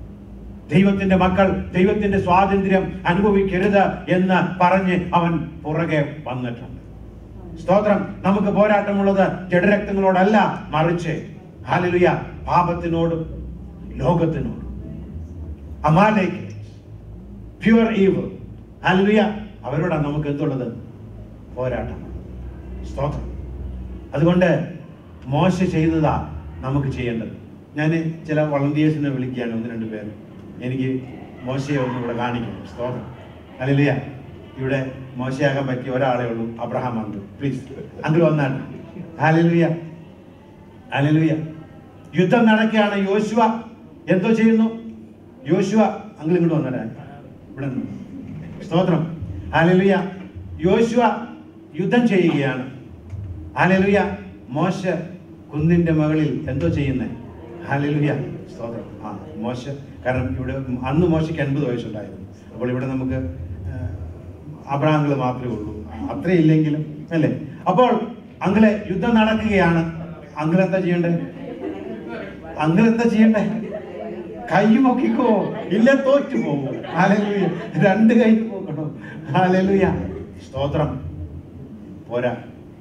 ദൈവത്തിന്റെ മക്കൾ ദൈവത്തിന്റെ സ്വാതന്ത്ര്യം അനുഭവിക്കരുത് എന്ന് പറഞ്ഞ് അവൻ പുറകെ വന്നിട്ടുണ്ട് സ്തോത്രം നമുക്ക് പോരാട്ടമുള്ളത് ജഡരക്തങ്ങളോടല്ല മറിച്ച് ഹാലലുയ പാപത്തിനോടും ലോകത്തിനോടും അമാലേക്ക് പ്യുവർ ഈവ് ഹാലലുയ അവരോടാണ് നമുക്ക് എന്തുള്ളത് പോരാട്ടം സ്തോത്രം അതുകൊണ്ട് മോശ ചെയ്തതാ നമുക്ക് ചെയ്യേണ്ടത് ഞാൻ ചില വളണ്ടിയേഴ്സിനെ വിളിക്കുകയാണ് ഒന്ന് രണ്ട് പേര് എനിക്ക് മോശയെ ഒന്ന് ഇവിടെ കാണിക്കണം സ്തോത്രം അല്ലില്ല ഇവിടെ മോശയാകാൻ പറ്റിയ ഒരാളെ ഉള്ളൂ അബ്രഹാം അങ്കിൾ പ്ലീസ് അങ്കിൾ വന്നാണ് ഹാലലുയ ഹാലലുയ യുദ്ധം നടക്കുകയാണ് യോശുവ എന്തോ ചെയ്യുന്നു യോശുവ അങ്കിൾ ഇങ്ങോട്ട് വന്നടാ ഇവിടെ നിന്ന്. സ്തോത്രം ഹാലലുയ യോശുവ യുദ്ധം ചെയ്യുകയാണ് ഹാലലുയ മോശ കുന്നിന്റെ മകളിൽ എന്തോ ചെയ്യുന്നേ ഹാലലുയ സ്തോത്രം ആ മോശ കാരണം ഇവിടെ അന്ന് മോശയ്ക്ക് അൻപത് വയസ്സുണ്ടായിരുന്നു അപ്പോൾ ഇവിടെ നമുക്ക് അബ്രാഹങ്ങൾ മാത്രമേ ഉള്ളൂ അത്രയില്ലെങ്കിലും അല്ലേ അപ്പോൾ അങ്കിളെ യുദ്ധം നടക്കുകയാണ് അങ്കിൾ എന്താ ചെയ്യണ്ടേ അങ്കിൾ എന്താ ചെയ്യണ്ടേ കൈ പൊക്കിക്കോ ഇല്ല തോറ്റു പോകും ഹാലലുയ രണ്ട് കൈ പോകണോ ഹാലലുയ സ്തോത്രം പോരാ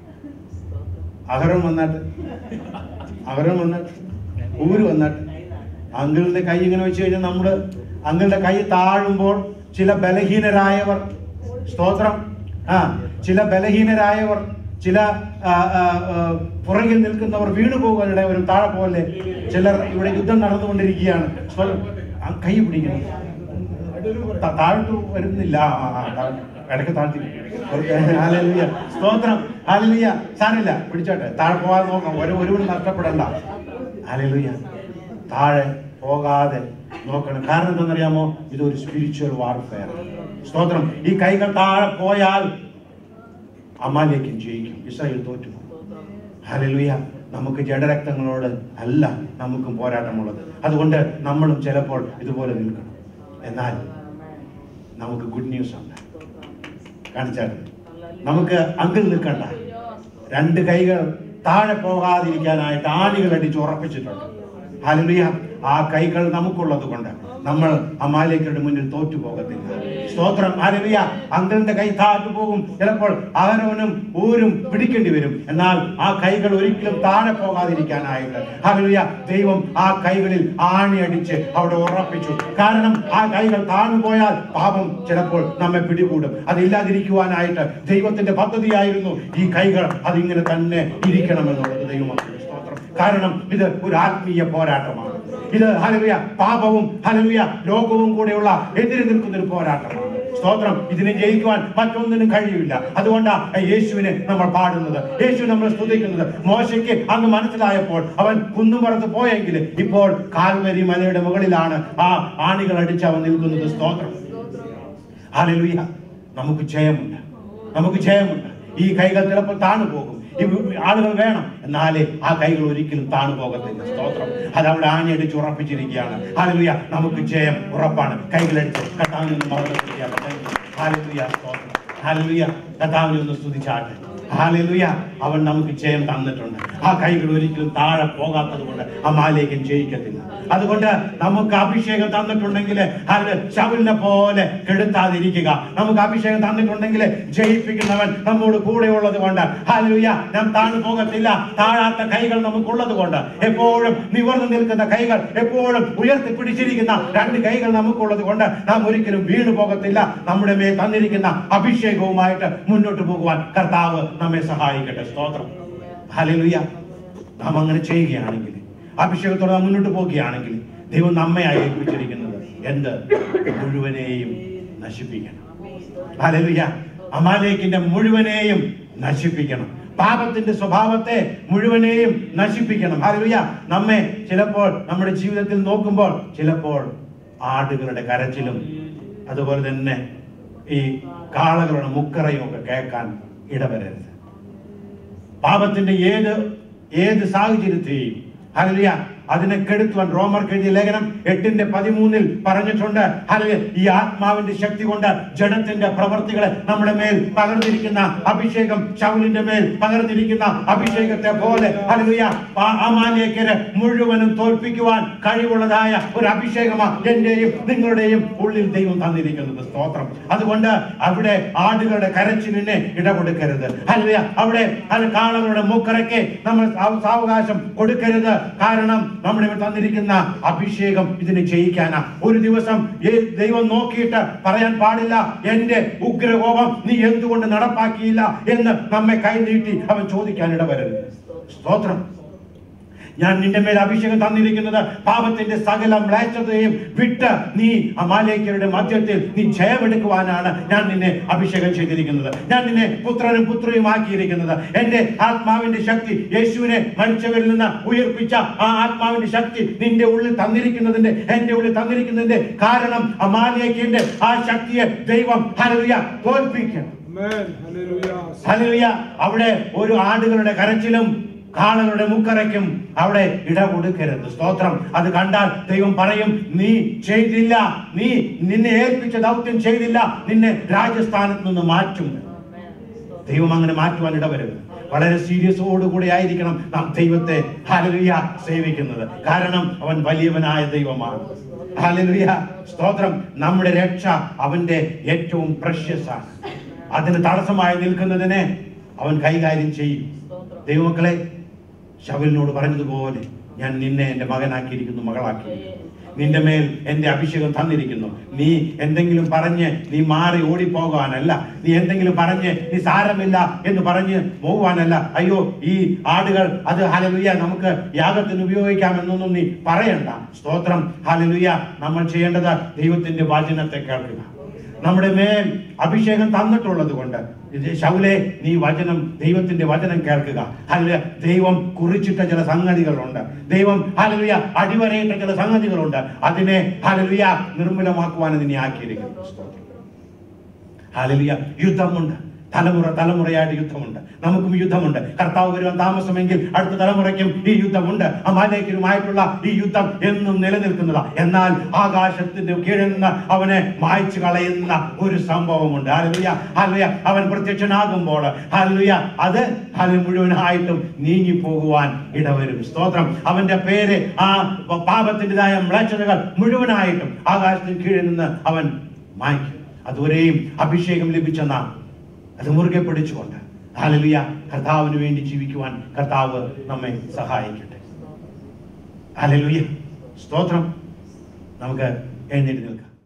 അഹരം വന്നാട്ട് അഹരം വന്നാട്ട് ഊര് വന്നാട്ട് അങ്കിളിന്റെ കൈ ഇങ്ങനെ വെച്ച് കഴിഞ്ഞാൽ നമ്മള് അങ്കിളുടെ കൈ താഴുമ്പോൾ ചില ബലഹീനരായവർ സ്തോത്രം ആ ചില ബലഹീനരായവർ ചില ആ, ആ, ആ, പുറകിൽ നിൽക്കുന്നവർ വീണു പോകാനിട ഒരു താഴെ പോലെ ചിലർ ഇവിടെ യുദ്ധം നടന്നുകൊണ്ടിരിക്കുകയാണ് സ്തോത്രം. ആ, കൈ പിടിക്കണം ത- താഴോട്ട് വരുന്നില്ല ആ, ആ, ആ, താഴ്- ഇടയ്ക്ക് താഴ്ത്തി ഹാലലുയ സ്തോത്രം ഹാലലുയ സാരില്ല പിടിച്ചോട്ടെ താഴെ പോകാതെ നോക്കാം ഒരു ഒരുവൻ നഷ്ടപ്പെടണ്ട ഹാലലുയ താഴെ പോകാതെ നോക്കണം കാരണം എന്താണെന്നറിയാമോ ഇതൊരു സ്പിരിച്വൽ വാർഫെയർ സ്തോത്രം ഈ കൈകൾ താഴെ പോയാൽ അമാലേക്കും ജയിക്കും ഇസ്രായേൽ തോറ്റു ഹല്ലേലൂയ നമുക്ക് ജഡരക്തങ്ങളോട് അല്ല നമുക്കും പോരാട്ടമുള്ളത് അതുകൊണ്ട് നമ്മളും ചിലപ്പോൾ ഇതുപോലെ നിൽക്കണം എന്നാൽ നമുക്ക് ഗുഡ് ന്യൂസ് ഉണ്ട് കാണിച്ചാൽ നമുക്ക് അങ്കിൾ നിൽക്കണ്ട രണ്ട് കൈകൾ താഴെ പോകാതിരിക്കാനായിട്ട് ആണികൾ അടിച്ച് ഉറപ്പിച്ചിട്ടുണ്ട് ഹല്ലേലൂയ ആ കൈകൾ നമുക്കുള്ളത് കൊണ്ട് നമ്മൾ അമാലേക്കരുടെ മുന്നിൽ തോറ്റു പോകത്തില്ല സ്തോത്രം ഹല്ലേലൂയ അങ്കിളിന്റെ കൈ താഴ്ന്നു പോകും ചിലപ്പോൾ അഹരോനും ഊരും പിടിക്കേണ്ടി വരും എന്നാൽ ആ കൈകൾ ഒരിക്കലും താഴെ പോകാതിരിക്കാനായിട്ട് ഹല്ലേലൂയ ദൈവം ആ കൈകളിൽ ആണി അടിച്ച് അവിടെ ഉറപ്പിച്ചു കാരണം ആ കൈകൾ താഴ്ന്നു പോയാൽ പാപം ചിലപ്പോൾ നമ്മെ പിടികൂടും അതില്ലാതിരിക്കുവാനായിട്ട് ദൈവത്തിന്റെ പദ്ധതിയായിരുന്നു ഈ കൈകൾ അതിങ്ങനെ തന്നെ ഇരിക്കണമെന്നുള്ളത് ദൈവമക്കളുടെ സ്തോത്രം കാരണം ഇത് ഒരു ആത്മീയ പോരാട്ടമാണ് ഇത് ഹലവിയ പാപവും ഹലവിയ ലോകവും കൂടെയുള്ള എതിര് നിൽക്കുന്ന ഒരു പോരാട്ടമാണ് സ്തോത്രം ഇതിനെ ജയിക്കുവാൻ മറ്റൊന്നിനും കഴിയില്ല അതുകൊണ്ടാണ് യേശുവിനെ നമ്മൾ പാടുന്നത് യേശു നമ്മൾ സ്തുതിക്കുന്നത് മോശയ്ക്ക് അന്ന് മനസ്സിലായപ്പോൾ അവൻ കുന്നുപുറത്ത് പോയെങ്കിൽ ഇപ്പോൾ കാൽവരി മലയുടെ മുകളിലാണ് ആ ആണികൾ അടിച്ച് അവൻ നിൽക്കുന്നത് സ്തോത്രം ഹാലലുയ നമുക്ക് ജയമുണ്ട് നമുക്ക് ജയമുണ്ട് ഈ കൈകൾ ചിലപ്പോൾ താണു പോകും ഈ ആളുകൾ വേണം എന്നാലേ ആ കൈകൾ ഒരിക്കലും താണു പോകത്തില്ല സ്തോത്രം അത് അവിടെ ആഞ്ഞടിച്ച് ഉറപ്പിച്ചിരിക്കുകയാണ് ഹാലലുയ നമുക്ക് ജയം ഉറപ്പാണ് കൈകളടിച്ച് കർത്താവിനെ ഒന്ന് മറന്നിരിക്കുകയാണ് ഹാലലുയ സ്തോത്രം ഹാലലുയ കർത്താവിനെ ഒന്ന് സ്തുതിച്ചാട്ടെ ഹാലലുയ അവൻ നമുക്ക് ജയം തന്നിട്ടുണ്ട് ആ കൈകൾ ഒരിക്കലും താഴെ പോകാത്തത് കൊണ്ട് ആ മാലേക്കും ജയിക്കത്തില്ല അതുകൊണ്ട് നമുക്ക് അഭിഷേകം തന്നിട്ടുണ്ടെങ്കിൽ അത് ശവലിനെ പോലെ കെടുത്താതിരിക്കുക നമുക്ക് അഭിഷേകം തന്നിട്ടുണ്ടെങ്കിൽ ജയിപ്പിക്കുന്നവൻ നമ്മോട് കൂടെ ഉള്ളത് കൊണ്ട് ഹാലലുയ നാം താണു പോകത്തില്ല താഴാത്ത കൈകൾ നമുക്കുള്ളത് കൊണ്ട് എപ്പോഴും നിവർന്നു നിൽക്കുന്ന കൈകൾ എപ്പോഴും ഉയർത്തി പിടിച്ചിരിക്കുന്ന രണ്ട് കൈകൾ നമുക്കുള്ളത് കൊണ്ട് നാം ഒരിക്കലും വീണു പോകത്തില്ല നമ്മുടെ മേൽ തന്നിരിക്കുന്ന അഭിഷേകവുമായിട്ട് മുന്നോട്ട് പോകുവാൻ കർത്താവ് നമ്മെ സഹായിക്കട്ടെ സ്തോത്രം ഹല്ലേലൂയ നാം അങ്ങനെ ചെയ്യുകയാണെങ്കിൽ അഭിഷേകത്തോടെ നാം മുന്നോട്ട് പോകുകയാണെങ്കിൽ ദൈവം നമ്മെ ഏൽപ്പിച്ചിരിക്കുന്നത് എന്ത് മുഴുവനെയും നശിപ്പിക്കണം ഹല്ലേലൂയ അമാലേക്കിന്റെ മുഴുവനെയും നശിപ്പിക്കണം പാപത്തിന്റെ സ്വഭാവത്തെ മുഴുവനെയും നശിപ്പിക്കണം ഹല്ലേലൂയ നമ്മെ ചിലപ്പോൾ നമ്മുടെ ജീവിതത്തിൽ നോക്കുമ്പോൾ ചിലപ്പോൾ ആടുകളുടെ കരച്ചിലും അതുപോലെ തന്നെ ഈ കാളകളുടെ മുക്കറയും ഒക്കെ കേൾക്കാൻ ഇടവരരുത് പാപത്തിന്റെ ഏത് ഏത് സാഹചര്യത്തെയും ഹല്ലേലൂയ അതിനെ കെടുത്തുവാൻ റോമർക്ക് എഴുതിയ ലേഖനം എട്ടിന്റെ പതിമൂന്നിൽ പറഞ്ഞിട്ടുണ്ട് അല്ലെങ്കിൽ ഈ ആത്മാവിന്റെ ശക്തി കൊണ്ട് ജഡത്തിന്റെ പ്രവർത്തികളെ നമ്മുടെ മേൽ പകർന്നിരിക്കുന്ന അഭിഷേകം ശൗലിന്റെ മേൽ പകർന്നിരിക്കുന്ന അഭിഷേകത്തെ പോലെ ഹല്ലേലൂയ ആ അമാലേക്കരെ മുഴുവനും തോൽപ്പിക്കുവാൻ കഴിവുള്ളതായ ഒരു അഭിഷേകമാണ് എന്റെയും നിങ്ങളുടെയും ഉള്ളിൽ ദൈവം തന്നിരിക്കുന്നത് സ്തോത്രം അതുകൊണ്ട് അവിടെ ആടുകളുടെ കരച്ചിലിനെ ഇടകൊടുക്കരുത് ഹല്ലേലൂയ അവിടെ അത് കാളകളുടെ മൂക്കറയ്ക്ക് നമ്മൾ സാവ- സാവകാശം കൊടുക്കരുത് കാരണം നമ്മുടെ മേൽ തന്നിരിക്കുന്ന അഭിഷേകം ഇതിനെ ചെയ്യിക്കാനാ ഒരു ദിവസം ഏ- ദൈവം നോക്കിയിട്ട് പറയാൻ പാടില്ല എന്റെ ഉഗ്രകോപം നീ എന്തുകൊണ്ട് നടപ്പാക്കിയില്ല എന്ന് നമ്മെ കൈനീട്ടി അവൻ ചോദിക്കാൻ ഇടവരരുത് സ്തോത്രം ഞാൻ നിന്റെ മേൽ അഭിഷേകം തന്നിരിക്കുന്നത് പാപത്തിന്റെ സകല മ്ലേച്ഛതയും വിട്ട് നീ അമാലേക്കരുടെ മധ്യത്തിൽ നീ ജയമെടുക്കുവാനാണ് ഞാൻ നിന്നെ അഭിഷേകം ചെയ്തിരിക്കുന്നത് ഞാൻ നിന്നെ പുത്രനും പുത്രിയും ആക്കിയിരിക്കുന്നത് എന്റെ ആത്മാവിന്റെ ശക്തി യേശുവിനെ മരിച്ചവരിൽ നിന്ന് ഉയർപ്പിച്ച ആ ആത്മാവിന്റെ ശക്തി നിന്റെ ഉള്ളിൽ തന്നിരിക്കുന്നതിന്റെ എന്റെ ഉള്ളിൽ തന്നിരിക്കുന്നതിന്റെ കാരണം അമാലേക്കിന്റെ ആ ശക്തിയെ ദൈവം ഹരവിയ തോൽപ്പിക്കണം Amen. Hallelujah. ഹല്ലേലൂയ അവിടെ ഒരു ആടുകളുടെ കരച്ചിലും കാളകളുടെ മുക്കറയ്ക്കും അവിടെ ഇട കൊടുക്കരുത് സ്തോത്രം അത് കണ്ടാൽ ദൈവം പറയും നീ ചെയ്തില്ല നീ നിന്നെ ഏൽപ്പിച്ച ദൗത്യം ചെയ്തില്ല നിന്നെ രാജസ്ഥാനത്ത് നിന്ന് മാറ്റും ദൈവം അങ്ങനെ മാറ്റുവാൻ ഇടവരരുത് വളരെ സീരിയസോടുകൂടി ആയിരിക്കണം നാം ദൈവത്തെ ഹലലുയ സേവിക്കുന്നത് കാരണം അവൻ വലിയവനായ ദൈവമാണ് ഹലലുയ സ്തോത്രം നമ്മുടെ രക്ഷ അവന്റെ ഏറ്റവും പ്രഷ്യസ് ആണ് അതിന് തടസ്സമായി നിൽക്കുന്നതിനെ അവൻ കൈകാര്യം ചെയ്യും ദൈവമക്കളെ ശവലിനോട് പറഞ്ഞതുപോലെ ഞാൻ നിന്നെ എൻ്റെ മകനാക്കിയിരിക്കുന്നു മകളാക്കിയിരിക്കുന്നു നിന്റെ മേൽ എന്റെ അഭിഷേകം തന്നിരിക്കുന്നു നീ എന്തെങ്കിലും പറഞ്ഞ് നീ മാറി ഓടിപ്പോകാനല്ല നീ എന്തെങ്കിലും പറഞ്ഞ് നീ സാരമില്ല എന്ന് പറഞ്ഞ് പോകാനല്ല അയ്യോ ഈ ആടുകൾ അത് ഹലലുയ നമുക്ക് യാഗത്തിന് ഉപയോഗിക്കാമെന്നൊന്നും നീ പറയണ്ട സ്തോത്രം ഹലലുയ നമ്മൾ ചെയ്യേണ്ടത് ദൈവത്തിന്റെ വചനത്തെ കേൾക്കുക നമ്മുടെ മേൽ അഭിഷേകം തന്നിട്ടുള്ളത് കൊണ്ട് ഇത് ശൗലെ നീ വചനം ദൈവത്തിന്റെ വചനം കേൾക്കുക അല്ല ദൈവം കുറിച്ചിട്ട ചില സംഗതികളുണ്ട് ദൈവം ഹലലുയ അടിവരയിട്ട ചില സംഗതികളുണ്ട് അതിനെ ഹലലുയ നിർമ്മൂലമാക്കുവാൻ നിന്നെ ആക്കിയിരിക്കുന്നു സ്തോത്രം. ഹല്ലേലൂയ യുദ്ധമുണ്ട് തലമുറ തലമുറയായിട്ട് യുദ്ധമുണ്ട് നമുക്കും യുദ്ധമുണ്ട് കർത്താവ് വരുവാൻ താമസമെങ്കിൽ അടുത്ത തലമുറയ്ക്കും ഈ യുദ്ധമുണ്ട് അമാലേക്കരുമായിട്ടുള്ള ഈ യുദ്ധം എന്നും നിലനിൽക്കുന്നതാ എന്നാൽ ആകാശത്തിന്റെ കീഴിൽ നിന്ന് അവനെ മായ്ച്ചു കളയുന്ന ഒരു സംഭവമുണ്ട് ഹല്ലേലൂയ ഹല്ലേലൂയ അവൻ പ്രത്യക്ഷനാകുമ്പോൾ ഹല്ലേലൂയ അത് അത് മുഴുവനായിട്ടും നീങ്ങി പോകുവാൻ ഇടവരും സ്തോത്രം അവന്റെ പേര് ആ പാപത്തിൻ്റെതായ മ്ലേച്ഛതകൾ മുഴുവനായിട്ടും ആകാശത്തിന് കീഴിൽ നിന്ന് അവൻ മായ്ക്കും അതുവരെയും അഭിഷേകം ലഭിച്ച നാം അത് മുറുകെ പിടിച്ചുകൊണ്ട് ഹാലലിയ കർത്താവിന് വേണ്ടി ജീവിക്കുവാൻ കർത്താവ് നമ്മെ സഹായിക്കട്ടെ ഹാലലുയ സ്തോത്രം നമുക്ക് എഴുന്നേറ്റ് നിൽക്കാം